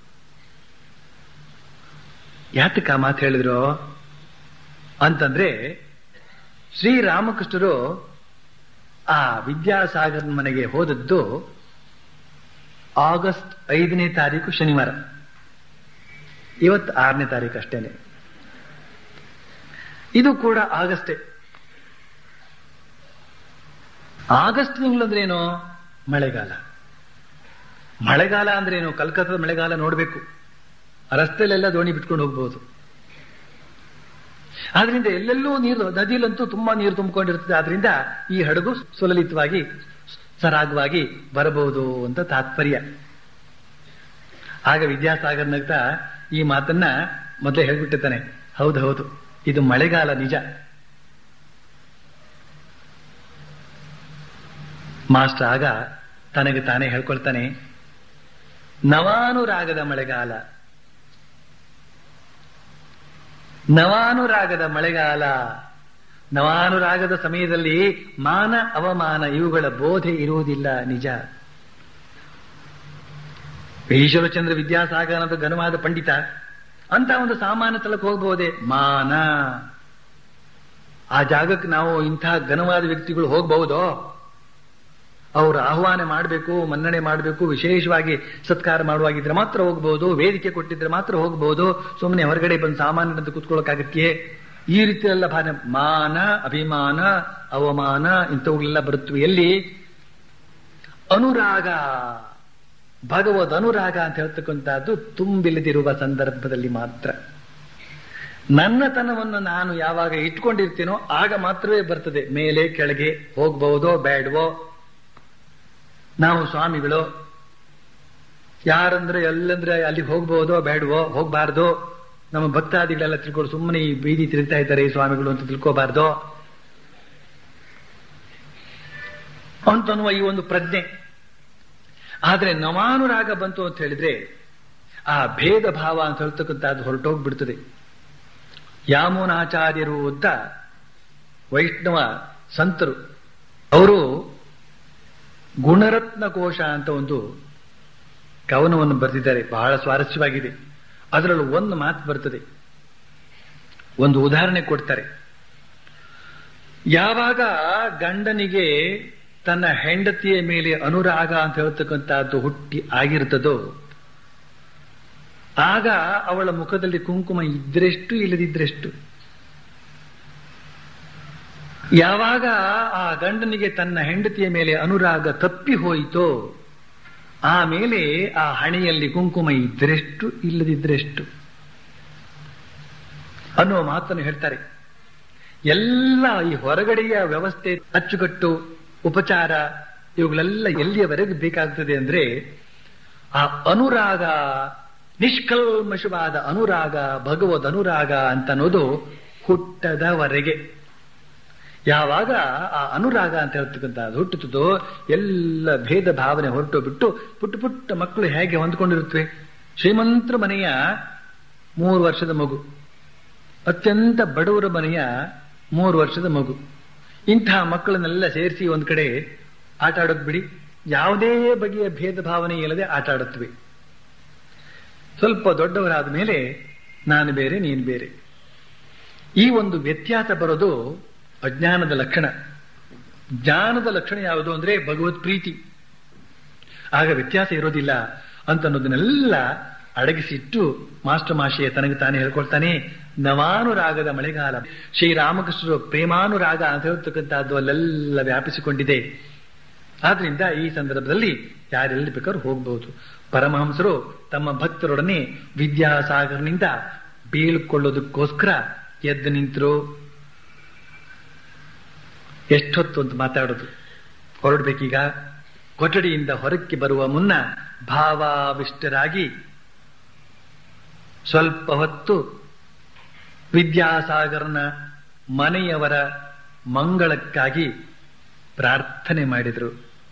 [SPEAKER 2] ಯಾತಕ್ಕ ಆ ಮಾತು ಹೇಳಿದ್ರು ಅಂತಂದ್ರೆ ಶ್ರೀರಾಮಕೃಷ್ಣರು ಆ ವಿದ್ಯಾಸಾಗರ್ ಮನೆಗೆ ಹೋದದ್ದು ಆಗಸ್ಟ್ ಐದನೇ ತಾರೀಕು ಶನಿವಾರ ಇವತ್ತು ಆರನೇ ತಾರೀಕು ಅಷ್ಟೇನೆ ಇದು ಕೂಡ ಆಗಸ್ಟೇ ಆಗಸ್ಟ್ ತಿಂಗಳು ಅಂದ್ರೆ ಏನು ಮಳೆಗಾಲ ಮಳೆಗಾಲ ಅಂದ್ರೆ ಏನು ಕಲ್ಕತ್ತಾದ ಮಳೆಗಾಲ ನೋಡಬೇಕು ರಸ್ತೆಲೆಲ್ಲ ದೋಣಿ ಬಿಟ್ಕೊಂಡು ಹೋಗ್ಬೋದು ಆದ್ರಿಂದ ಎಲ್ಲೆಲ್ಲೂ ನೀರು ನದಿಲಂತೂ ತುಂಬಾ ನೀರು ತುಂಬಿಕೊಂಡಿರ್ತದೆ ಆದ್ರಿಂದ ಈ ಹಡಗು ಸುಲಲಿತವಾಗಿ ಸರಾಗವಾಗಿ ಬರಬಹುದು ಅಂತ ತಾತ್ಪರ್ಯ ಆಗ ವಿದ್ಯಾಸಾಗರ್ ನಗ್ತಾ ಈ ಮಾತನ್ನ ಮೊದಲೇ ಹೇಳ್ಬಿಟ್ಟಿರ್ತಾನೆ ಹೌದು ಹೌದು ಇದು ಮಳೆಗಾಲ ನಿಜ ಮಾಸ್ಟರ್ ಆಗ ತನಗೆ ತಾನೇ ಹೇಳ್ಕೊಳ್ತಾನೆ ನವಾನುರಾಗದ ಮಳೆಗಾಲ ನವಾನುರಾಗದ ಮಳೆಗಾಲ ನವಾನುರಾಗದ ಸಮಯದಲ್ಲಿ ಮಾನ ಅವಮಾನ ಇವುಗಳ ಬೋಧೆ ಇರುವುದಿಲ್ಲ ನಿಜ ಈಶ್ವರಚಂದ್ರ ವಿದ್ಯಾಸಾಗರ ಅನ್ನೋದು ಘನವಾದ ಪಂಡಿತ ಅಂತ ಒಂದು ಸಾಮಾನ್ಯ ತಲಕ್ಕೆ ಹೋಗಬಹುದೇ ಮಾನ ಆ ಜಾಗಕ್ಕೆ ನಾವು ಇಂತಹ ಘನವಾದ ವ್ಯಕ್ತಿಗಳು ಹೋಗಬಹುದೋ ಅವರು ಆಹ್ವಾನ ಮಾಡಬೇಕು ಮನ್ನಣೆ ಮಾಡಬೇಕು ವಿಶೇಷವಾಗಿ ಸತ್ಕಾರ ಮಾಡುವಾಗಿದ್ರೆ ಮಾತ್ರ ಹೋಗಬಹುದು ವೇದಿಕೆ ಕೊಟ್ಟಿದ್ರೆ ಮಾತ್ರ ಹೋಗಬಹುದು ಸುಮ್ಮನೆ ಹೊರಗಡೆ ಬಂದು ಸಾಮಾನ್ಯರಂತ ಕೂತ್ಕೊಳ್ಳೋಕ್ಕಾಗತ್ತೆಯೇ ಈ ರೀತಿಯೆಲ್ಲ ಭಾವನೆ ಮಾನ ಅಭಿಮಾನ ಅವಮಾನ ಇಂಥವುಗಳೆಲ್ಲ ಬರುತ್ತವೆ ಎಲ್ಲಿ ಅನುರಾಗ ಭಗವದ್ ಅನುರಾಗ ಅಂತ ಹೇಳ್ತಕ್ಕಂಥದ್ದು ತುಂಬಿಲ್ಲದಿರುವ ಸಂದರ್ಭದಲ್ಲಿ ಮಾತ್ರ ನನ್ನತನವನ್ನು ನಾನು ಯಾವಾಗ ಇಟ್ಕೊಂಡಿರ್ತೀನೋ ಆಗ ಮಾತ್ರವೇ ಬರ್ತದೆ ಮೇಲೆ ಕೆಳಗೆ ಹೋಗ್ಬಹುದೋ ಬೇಡವೋ ನಾವು ಸ್ವಾಮಿಗಳು ಯಾರಂದ್ರೆ ಎಲ್ಲಂದ್ರೆ ಅಲ್ಲಿಗೆ ಹೋಗ್ಬಹುದೋ ಬೇಡವೋ ಹೋಗ್ಬಾರ್ದು ನಮ್ಮ ಭಕ್ತಾದಿಗಳೆಲ್ಲ ತಿಳ್ಕೊಂಡು ಸುಮ್ಮನೆ ಈ ಬೀದಿ ತಿರುಗ್ತಾ ಇದ್ದಾರೆ ಈ ಸ್ವಾಮಿಗಳು ಅಂತ ತಿಳ್ಕೋಬಾರ್ದು ಅಂತನ್ನುವ ಈ ಒಂದು ಪ್ರಜ್ಞೆ ಆದ್ರೆ ನವಾನುರಾಗ ಬಂತು ಅಂತ ಹೇಳಿದ್ರೆ ಆ ಭೇದ ಭಾವ ಅಂತ ಹೇಳ್ತಕ್ಕಂಥದ್ದು ಹೊರಟೋಗ್ಬಿಡ್ತದೆ ಯಾಮೋನಾಚಾರ್ಯರು ಅಂತ ವೈಷ್ಣವ ಸಂತರು ಅವರು ಗುಣರತ್ನ ಕೋಶ ಅಂತ ಒಂದು ಕವನವನ್ನು ಬರೆದಿದ್ದಾರೆ ಬಹಳ ಸ್ವಾರಸ್ಯವಾಗಿದೆ ಅದರಲ್ಲೂ ಒಂದು ಮಾತು ಬರ್ತದೆ ಒಂದು ಉದಾಹರಣೆ ಕೊಡ್ತಾರೆ ಯಾವಾಗ ಗಂಡನಿಗೆ ತನ್ನ ಹೆಂಡತಿಯ ಮೇಲೆ ಅನುರಾಗ ಅಂತ ಹೇಳ್ತಕ್ಕಂಥದ್ದು ಹುಟ್ಟಿ ಆಗಿರ್ತದೋ ಆಗ ಅವಳ ಮುಖದಲ್ಲಿ ಕುಂಕುಮ ಇದ್ರೆಷ್ಟು ಇಲ್ಲದಿದ್ರೆಷ್ಟು ಯಾವಾಗ ಆ ಗಂಡನಿಗೆ ತನ್ನ ಹೆಂಡತಿಯ ಮೇಲೆ ಅನುರಾಗ ತಪ್ಪಿ ಹೋಯಿತೋ ಆಮೇಲೆ ಆ ಹಣೆಯಲ್ಲಿ ಕುಂಕುಮ ಇದ್ದರೆಷ್ಟು ಇಲ್ಲದಿದ್ರೆಷ್ಟು ಅನ್ನುವ ಮಾತನ್ನು ಹೇಳ್ತಾರೆ ಎಲ್ಲ ಈ ಹೊರಗಡೆಯ ವ್ಯವಸ್ಥೆ ಅಚ್ಚುಕಟ್ಟು ಉಪಚಾರ ಇವುಗಳೆಲ್ಲ ಎಲ್ಲಿಯವರೆಗೆ ಬೇಕಾಗ್ತದೆ ಅಂದ್ರೆ ಆ ಅನುರಾಗ ನಿಷ್ಕಲ್ಮಶವಾದ ಅನುರಾಗ ಭಗವದ್ ಅನುರಾಗ ಅಂತ ಅನ್ನೋದು ಹುಟ್ಟದವರೆಗೆ ಯಾವಾಗ ಆ ಅನುರಾಗ ಅಂತ ಹೇಳ್ತಕ್ಕಂಥ ಹುಟ್ಟುತ್ತದೋ ಎಲ್ಲ ಭೇದ ಭಾವನೆ ಹೊರಟು ಬಿಟ್ಟು ಪುಟ್ಟ ಪುಟ್ಟ ಮಕ್ಕಳು ಹೇಗೆ ಹೊಂದ್ಕೊಂಡಿರುತ್ತವೆ ಶ್ರೀಮಂತರ ಮನೆಯ ಮೂರು ವರ್ಷದ ಮಗು ಅತ್ಯಂತ ಬಡವರ ಮನೆಯ ಮೂರು ವರ್ಷದ ಮಗು ಇಂತಹ ಮಕ್ಕಳನ್ನೆಲ್ಲ ಸೇರಿಸಿ ಒಂದ್ ಕಡೆ ಆಟ ಆಡೋದ್ ಬಿಡಿ ಯಾವುದೇ ಬಗೆಯ ಭೇದ ಭಾವನೆ ಇಲ್ಲದೆ ಆಟ ಆಡುತ್ತವೆ ಸ್ವಲ್ಪ ದೊಡ್ಡವರಾದ ಮೇಲೆ ನಾನು ಬೇರೆ ನೀನು ಬೇರೆ ಈ ಒಂದು ವ್ಯತ್ಯಾಸ ಬರೋದು ಅಜ್ಞಾನದ ಲಕ್ಷಣ ಜ್ಞಾನದ ಲಕ್ಷಣ ಯಾವುದು ಅಂದ್ರೆ ಭಗವತ್ ಪ್ರೀತಿ ಆಗ ವ್ಯತ್ಯಾಸ ಇರೋದಿಲ್ಲ ಅಂತ ಅನ್ನೋದನ್ನೆಲ್ಲ ಅಡಗಿಸಿಟ್ಟು ಮಾಸ್ಟರ್ ಮಾಶಿಯ ತನಗೆ ತಾನೇ ಹೇಳ್ಕೊಳ್ತಾನೆ ನವಾನುರಾಗದ ಮಳೆಗಾಲ ಶ್ರೀರಾಮಕೃಷ್ಣರು ಪ್ರೇಮಾನುರಾಗ ಅಂತ ಹೇಳ್ತಕ್ಕಂಥದ್ದು ಅಲ್ಲೆಲ್ಲ ವ್ಯಾಪಿಸಿಕೊಂಡಿದೆ ಆದ್ರಿಂದ ಈ ಸಂದರ್ಭದಲ್ಲಿ ಯಾರೆಲ್ಲಿ ಬೇಕಾದ್ರೂ ಹೋಗಬಹುದು ಪರಮಹಂಸರು ತಮ್ಮ ಭಕ್ತರೊಡನೆ ವಿದ್ಯಾಸಾಗರನಿಂದ ಬೀಳ್ಕೊಳ್ಳೋದಕ್ಕೋಸ್ಕರ ಎದ್ದು ನಿಂತರು ಎಷ್ಟೊತ್ತು ಅಂತ ಮಾತಾಡೋದು ಹೊರಡ್ಬೇಕೀಗ ಕೊಠಡಿಯಿಂದ ಹೊರಕ್ಕೆ ಬರುವ ಮುನ್ನ ಭಾವಾವಿಷ್ಟರಾಗಿ ಸ್ವಲ್ಪ ಹೊತ್ತು ವಿದ್ಯಾಸಾಗರನ ಮನೆಯವರ ಮಂಗಳಕ್ಕಾಗಿ ಪ್ರಾರ್ಥನೆ ಮಾಡಿದರು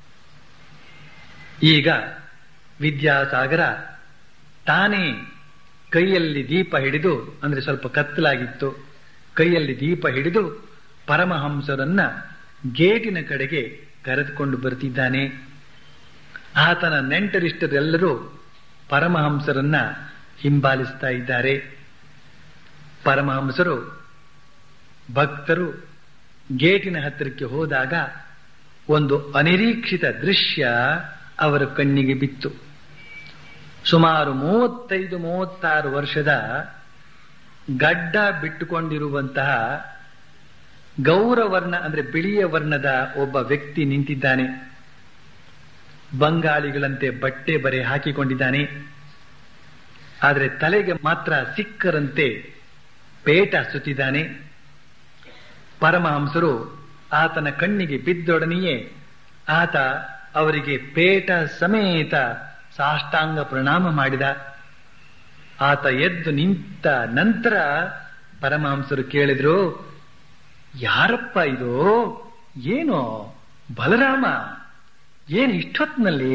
[SPEAKER 2] ಈಗ ವಿದ್ಯಾಸಾಗರ ತಾನೇ ಕೈಯಲ್ಲಿ ದೀಪ ಹಿಡಿದು ಅಂದ್ರೆ ಸ್ವಲ್ಪ ಕತ್ತಲಾಗಿತ್ತು ಕೈಯಲ್ಲಿ ದೀಪ ಹಿಡಿದು ಪರಮಹಂಸರನ್ನ ಗೇಟಿನ ಕಡೆಗೆ ಕರೆದುಕೊಂಡು ಬರ್ತಿದ್ದಾನೆ ಆತನ ನೆಂಟರಿಷ್ಟರೆಲ್ಲರೂ ಪರಮಹಂಸರನ್ನ ಹಿಂಬಾಲಿಸ್ತಾ ಇದ್ದಾರೆ ಪರಮಹಂಸರು ಭಕ್ತರು ಗೇಟಿನ ಹತ್ತಿರಕ್ಕೆ ಹೋದಾಗ ಒಂದು ಅನಿರೀಕ್ಷಿತ ದೃಶ್ಯ ಅವರ ಕಣ್ಣಿಗೆ ಬಿತ್ತು ಸುಮಾರು ಮೂವತ್ತೈದು ಮೂವತ್ತಾರು ವರ್ಷದ ಗಡ್ಡ ಬಿಟ್ಟುಕೊಂಡಿರುವಂತಹ ಗೌರವರ್ಣ ಅಂದ್ರೆ ಬಿಳಿಯ ವರ್ಣದ ಒಬ್ಬ ವ್ಯಕ್ತಿ ನಿಂತಿದ್ದಾನೆ ಬಂಗಾಳಿಗಳಂತೆ ಬಟ್ಟೆ ಬರೆ ಹಾಕಿಕೊಂಡಿದ್ದಾನೆ ಆದರೆ ತಲೆಗೆ ಮಾತ್ರ ಸಿಕ್ಕರಂತೆ ಪೇಟ ಸುತ್ತಿದ್ದಾನೆ ಪರಮಹಂಸರು ಆತನ ಕಣ್ಣಿಗೆ ಬಿದ್ದೊಡನೆಯೇ ಆತ ಅವರಿಗೆ ಪೇಟ ಸಮೇತ ಸಾಷ್ಟಾಂಗ ಪ್ರಣಾಮ ಮಾಡಿದ ಆತ ಎದ್ದು ನಿಂತ ನಂತರ ಪರಮಹಂಸರು ಕೇಳಿದ್ರು ಯಾರಪ್ಪ ಇದು ಏನು ಬಲರಾಮ ಏನು ಇಷ್ಟೊತ್ತಿನಲ್ಲಿ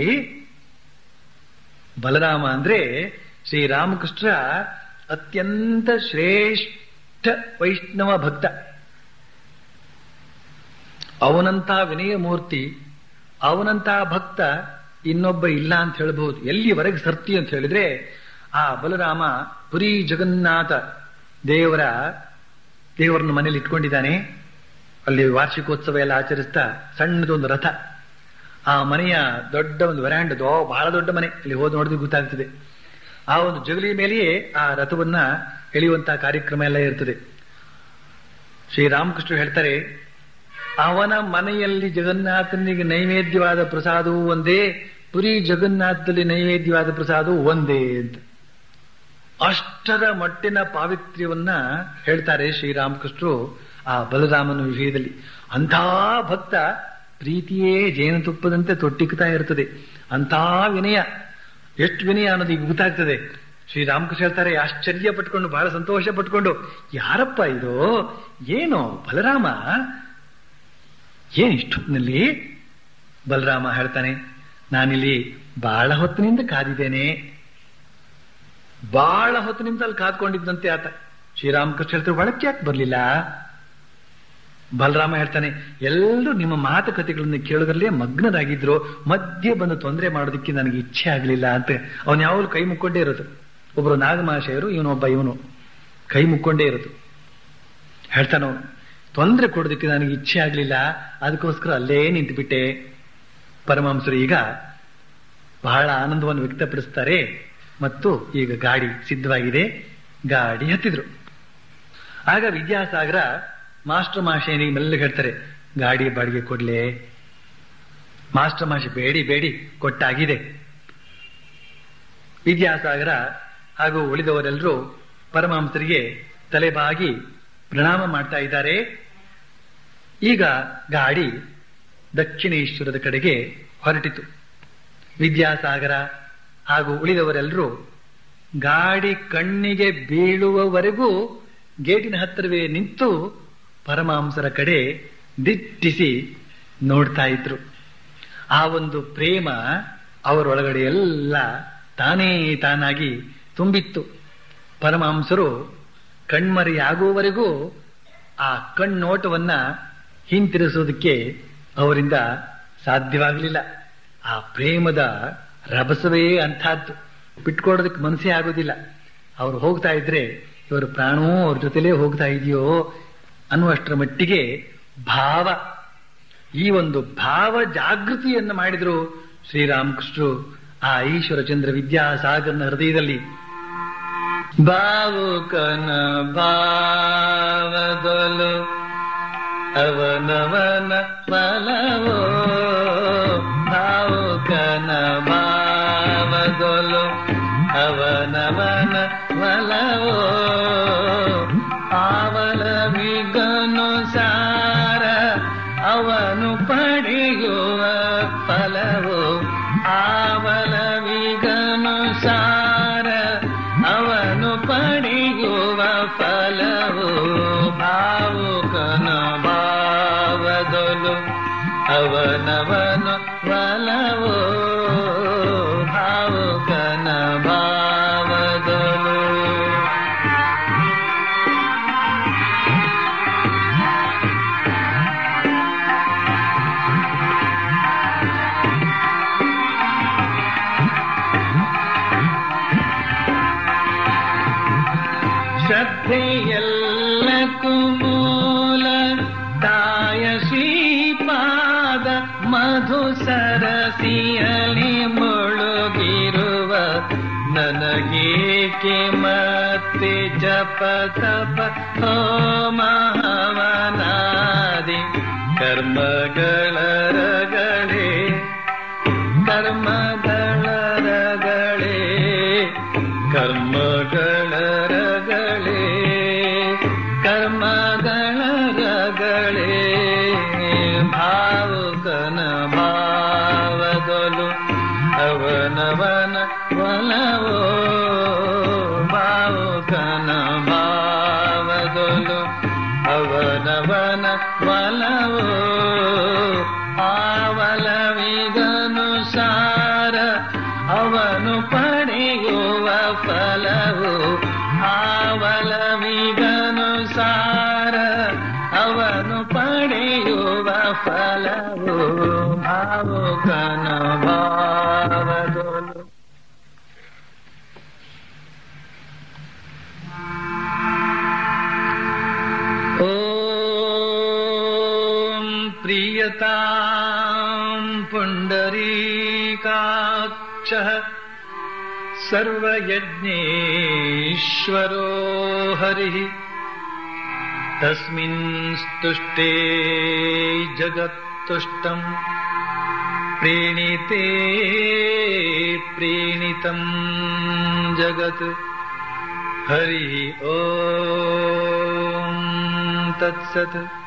[SPEAKER 2] ಬಲರಾಮ ಅಂದ್ರೆ ಶ್ರೀರಾಮಕೃಷ್ಣ ಅತ್ಯಂತ ಶ್ರೇಷ್ಠ ವೈಷ್ಣವ ಭಕ್ತ ಅವನಂತ ವಿನಯ ಮೂರ್ತಿ ಅವನಂತ ಭಕ್ತ ಇನ್ನೊಬ್ಬ ಇಲ್ಲ ಅಂತ ಹೇಳ್ಬಹುದು ಎಲ್ಲಿವರೆಗೆ ಸರ್ತಿ ಅಂತ ಹೇಳಿದ್ರೆ ಆ ಬಲರಾಮ ಪುರಿ ಜಗನ್ನಾಥ ದೇವರ ದೇವರನ್ನ ಮನೇಲಿ ಇಟ್ಕೊಂಡಿದ್ದಾನೆ ಅಲ್ಲಿ ವಾರ್ಷಿಕೋತ್ಸವ ಎಲ್ಲ ಆಚರಿಸ್ತಾ ಸಣ್ಣದೊಂದು ರಥ ಆ ಮನೆಯ ದೊಡ್ಡ ಒಂದು ವರಾಂಡದು ಬಹಳ ದೊಡ್ಡ ಮನೆ ಇಲ್ಲಿ ಹೋದ್ ನೋಡಿದ್ರೆ ಗೊತ್ತಾಗ್ತದೆ ಆ ಒಂದು ಜಗಲಿ ಮೇಲೆಯೇ ಆ ರಥವನ್ನ ಎಳೆಯುವಂತಹ ಕಾರ್ಯಕ್ರಮ ಎಲ್ಲ ಇರ್ತದೆ ಶ್ರೀರಾಮಕೃಷ್ಣ ಹೇಳ್ತಾರೆ ಅವನ ಮನೆಯಲ್ಲಿ ಜಗನ್ನಾಥನಿಗೆ ನೈವೇದ್ಯವಾದ ಪ್ರಸಾದವೂ ಒಂದೇ ಪುರಿ ಜಗನ್ನಾಥದಲ್ಲಿ ನೈವೇದ್ಯವಾದ ಪ್ರಸಾದವೂ ಒಂದೇ ಅಂತ ಅಷ್ಟರ ಮಟ್ಟಿನ ಪಾವಿತ್ರ್ಯವನ್ನ ಹೇಳ್ತಾರೆ ಶ್ರೀರಾಮಕೃಷ್ಣರು ಆ ಬಲರಾಮನ ವಿಷಯದಲ್ಲಿ ಅಂಥ ಭಕ್ತ ಪ್ರೀತಿಯೇ ಜೇನುತುಪ್ಪದಂತೆ ತೊಟ್ಟಿಕ್ತಾ ಇರ್ತದೆ ಅಂಥ ವಿನಯ ಎಷ್ಟು ವಿನಯ ಅನ್ನೋದು ಈಗ ಗೊತ್ತಾಗ್ತದೆ ಶ್ರೀರಾಮಕೃಷ್ಣ ಹೇಳ್ತಾರೆ ಆಶ್ಚರ್ಯ ಪಟ್ಕೊಂಡು ಬಹಳ ಸಂತೋಷ ಪಟ್ಕೊಂಡು ಯಾರಪ್ಪ ಇದು ಏನು ಬಲರಾಮ ಏನ್ ಇಷ್ಟೊತ್ತಿನಲ್ಲಿ ಬಲರಾಮ ಹೇಳ್ತಾನೆ ನಾನಿಲ್ಲಿ ಬಹಳ ಹೊತ್ತಿನಿಂದ ಕಾದಿದ್ದೇನೆ ಬಹಳ ಹೊತ್ತಿನಿಂದ ಅಲ್ಲಿ ಕಾದ್ಕೊಂಡಿದ್ದಂತೆ ಆತ ಶ್ರೀರಾಮಕೃಷ್ಣ ಹೇಳ್ತಾರೆ ಒಳಕ್ಕೆ ಯಾಕೆ ಬರ್ಲಿಲ್ಲ ಬಲರಾಮ ಹೇಳ್ತಾನೆ ಎಲ್ಲರೂ ನಿಮ್ಮ ಮಾತುಕತೆಗಳನ್ನು ಕೇಳೋದ್ರಲ್ಲೇ ಮಗ್ನರಾಗಿದ್ರು ಮಧ್ಯೆ ಬಂದು ತೊಂದರೆ ಮಾಡೋದಕ್ಕೆ ನನಗೆ ಇಚ್ಛೆ ಆಗಲಿಲ್ಲ ಅಂತ ಅವನು ಯಾವಾಗಲೂ ಕೈ ಮುಕ್ಕೊಂಡೇ ಇರೋದು ಒಬ್ಬರು ನಾಗಮಹಾಶಯರು ಇವನೊಬ್ಬ ಇವನು ಕೈ ಮುಕ್ಕೊಂಡೇ ಇರೋದು ಹೇಳ್ತಾನವನು ತೊಂದರೆ ಕೊಡೋದಕ್ಕೆ ನನಗೆ ಇಚ್ಛೆ ಆಗಲಿಲ್ಲ ಅದಕ್ಕೋಸ್ಕರ ಅಲ್ಲೇ ನಿಂತುಬಿಟ್ಟೆ ಪರಮಹಂಸರು ಈಗ ಬಹಳ ಆನಂದವನ್ನು ವ್ಯಕ್ತಪಡಿಸ್ತಾರೆ ಮತ್ತು ಈಗ ಗಾಡಿ ಸಿದ್ಧವಾಗಿದೆ ಗಾಡಿ ಹತ್ತಿದ್ರು ಆಗ ವಿದ್ಯಾಸಾಗರ ಮಾಸ್ಟರ್ ಮಾಷೇನಿಗೆ ಮೆಲ್ಲಗೆ ಹೇಳ್ತಾರೆ ಗಾಡಿ ಬಾಡಿಗೆ ಕೊಡ್ಲೆ ಮಾಸ್ಟರ್ ಮಾಷೆ ಬೇಡಿ ಬೇಡಿ ಕೊಟ್ಟಾಗಿದೆ ವಿದ್ಯಾಸಾಗರ ಹಾಗೂ ಉಳಿದವರೆಲ್ಲರೂ ಪರಮಹಂಸರಿಗೆ ತಲೆಬಾಗಿ ಪ್ರಣಾಮ ಮಾಡ್ತಾ ಇದ್ದಾರೆ ಈಗ ಗಾಡಿ ದಕ್ಷಿಣೇಶ್ವರದ ಕಡೆಗೆ ಹೊರಟಿತು ವಿದ್ಯಾಸಾಗರ ಹಾಗೂ ಉಳಿದವರೆಲ್ಲರೂ ಗಾಡಿ ಕಣ್ಣಿಗೆ ಬೀಳುವವರೆಗೂ ಗೇಟಿನ ಹತ್ತಿರವೇ ನಿಂತು ಪರಮಹಂಸರ ಕಡೆ ದಿಟ್ಟಿಸಿ ನೋಡ್ತಾ ಇದ್ರು ಆ ಒಂದು ಪ್ರೇಮ ಅವರೊಳಗಡೆ ಎಲ್ಲ ತಾನೇ ತಾನಾಗಿ ತುಂಬಿತ್ತು ಪರಮಹಂಸರು ಕಣ್ಮರೆಯಾಗುವವರೆಗೂ ಆ ಕಣ್ಣೋಟವನ್ನ ಹಿಂತಿರಿಸೋದಕ್ಕೆ ಅವರಿಂದ ಸಾಧ್ಯವಾಗಲಿಲ್ಲ ಆ ಪ್ರೇಮದ ರಭಸವೇ ಅಂಥದ್ದು ಬಿಟ್ಕೊಡೋದಕ್ಕೆ ಮನಸ್ಸೇ ಆಗೋದಿಲ್ಲ ಅವ್ರು ಹೋಗ್ತಾ ಇದ್ರೆ ಇವರ ಪ್ರಾಣವೂ ಅವ್ರ ಜೊತೆಲೇ ಹೋಗ್ತಾ ಇದೆಯೋ ಅನ್ನುವಷ್ಟರ ಮಟ್ಟಿಗೆ ಭಾವ ಈ ಒಂದು ಭಾವ ಜಾಗೃತಿಯನ್ನು ಮಾಡಿದ್ರು ಶ್ರೀರಾಮಕೃಷ್ಣರು ಆ ಈಶ್ವರ ಚಂದ್ರ ವಿದ್ಯಾಸಾಗರನ ಹೃದಯದಲ್ಲಿ ಭಾವುಕನ ಭಾವದಲು ಅವನವನ ಫಲವೋ ಭಾವುಕನ ಭಾವದಲು ಅವನವನ ಫಲವೋ ಆವಲ ವಿಗನುಸಾರ ಅವನು ಪಡೆಯುವ ಫಲವೋ ಆವಲ ವಿಗನುಸಾರ ಅವನು ಪ
[SPEAKER 3] ಶ್ರದ್ಧೆಯೆಲ್ಲಕ್ಕೂ ಮೂಲ ತಾಯ ಶ್ರೀಪಾದ ಮಧು ಸರಸಿಯಲಿ ಮುಳುಗಿರುವ ನನಗೇಕೆ ಮತ್ತೆ ಜಪ ತಪ ಹೋಮವನಾದಿ ಕರ್ಮಗಳ ರಗಳೇ ಕರ್ಮಗಳ ರಗಳೇ ಕರ್ಮಗಳ ರಗಳೇ ಕರ್ಮಗಳ ರಗಳೇ ಭಾವುಕನ ಭಾವದೊಲು ಅವನವನ ಒಲವೋ ಭಾವುಕನ ಭಾವದೊಲು ಅವನವನ ಒಲವೋ ಆವಲವಿಗನುಸಾರ ಅವನು ಪಡೆಯುವ ಫಲವು ಆವಲವಿಗನುಸಾರ ಅವನು ಪಡೆಯುವ ಫಲವು ಭಾವುಕನ ಭಾವದೊಲು ॐ प्रीयताम् पुण्डरीकाक्षः सर्वयज्ञेश्वरो हरिः तस्मिन् स्तुष्टे जगत्तुष्टम् प्रीणिते प्रीणितम् जगत् हरिः ॐ तत्सत्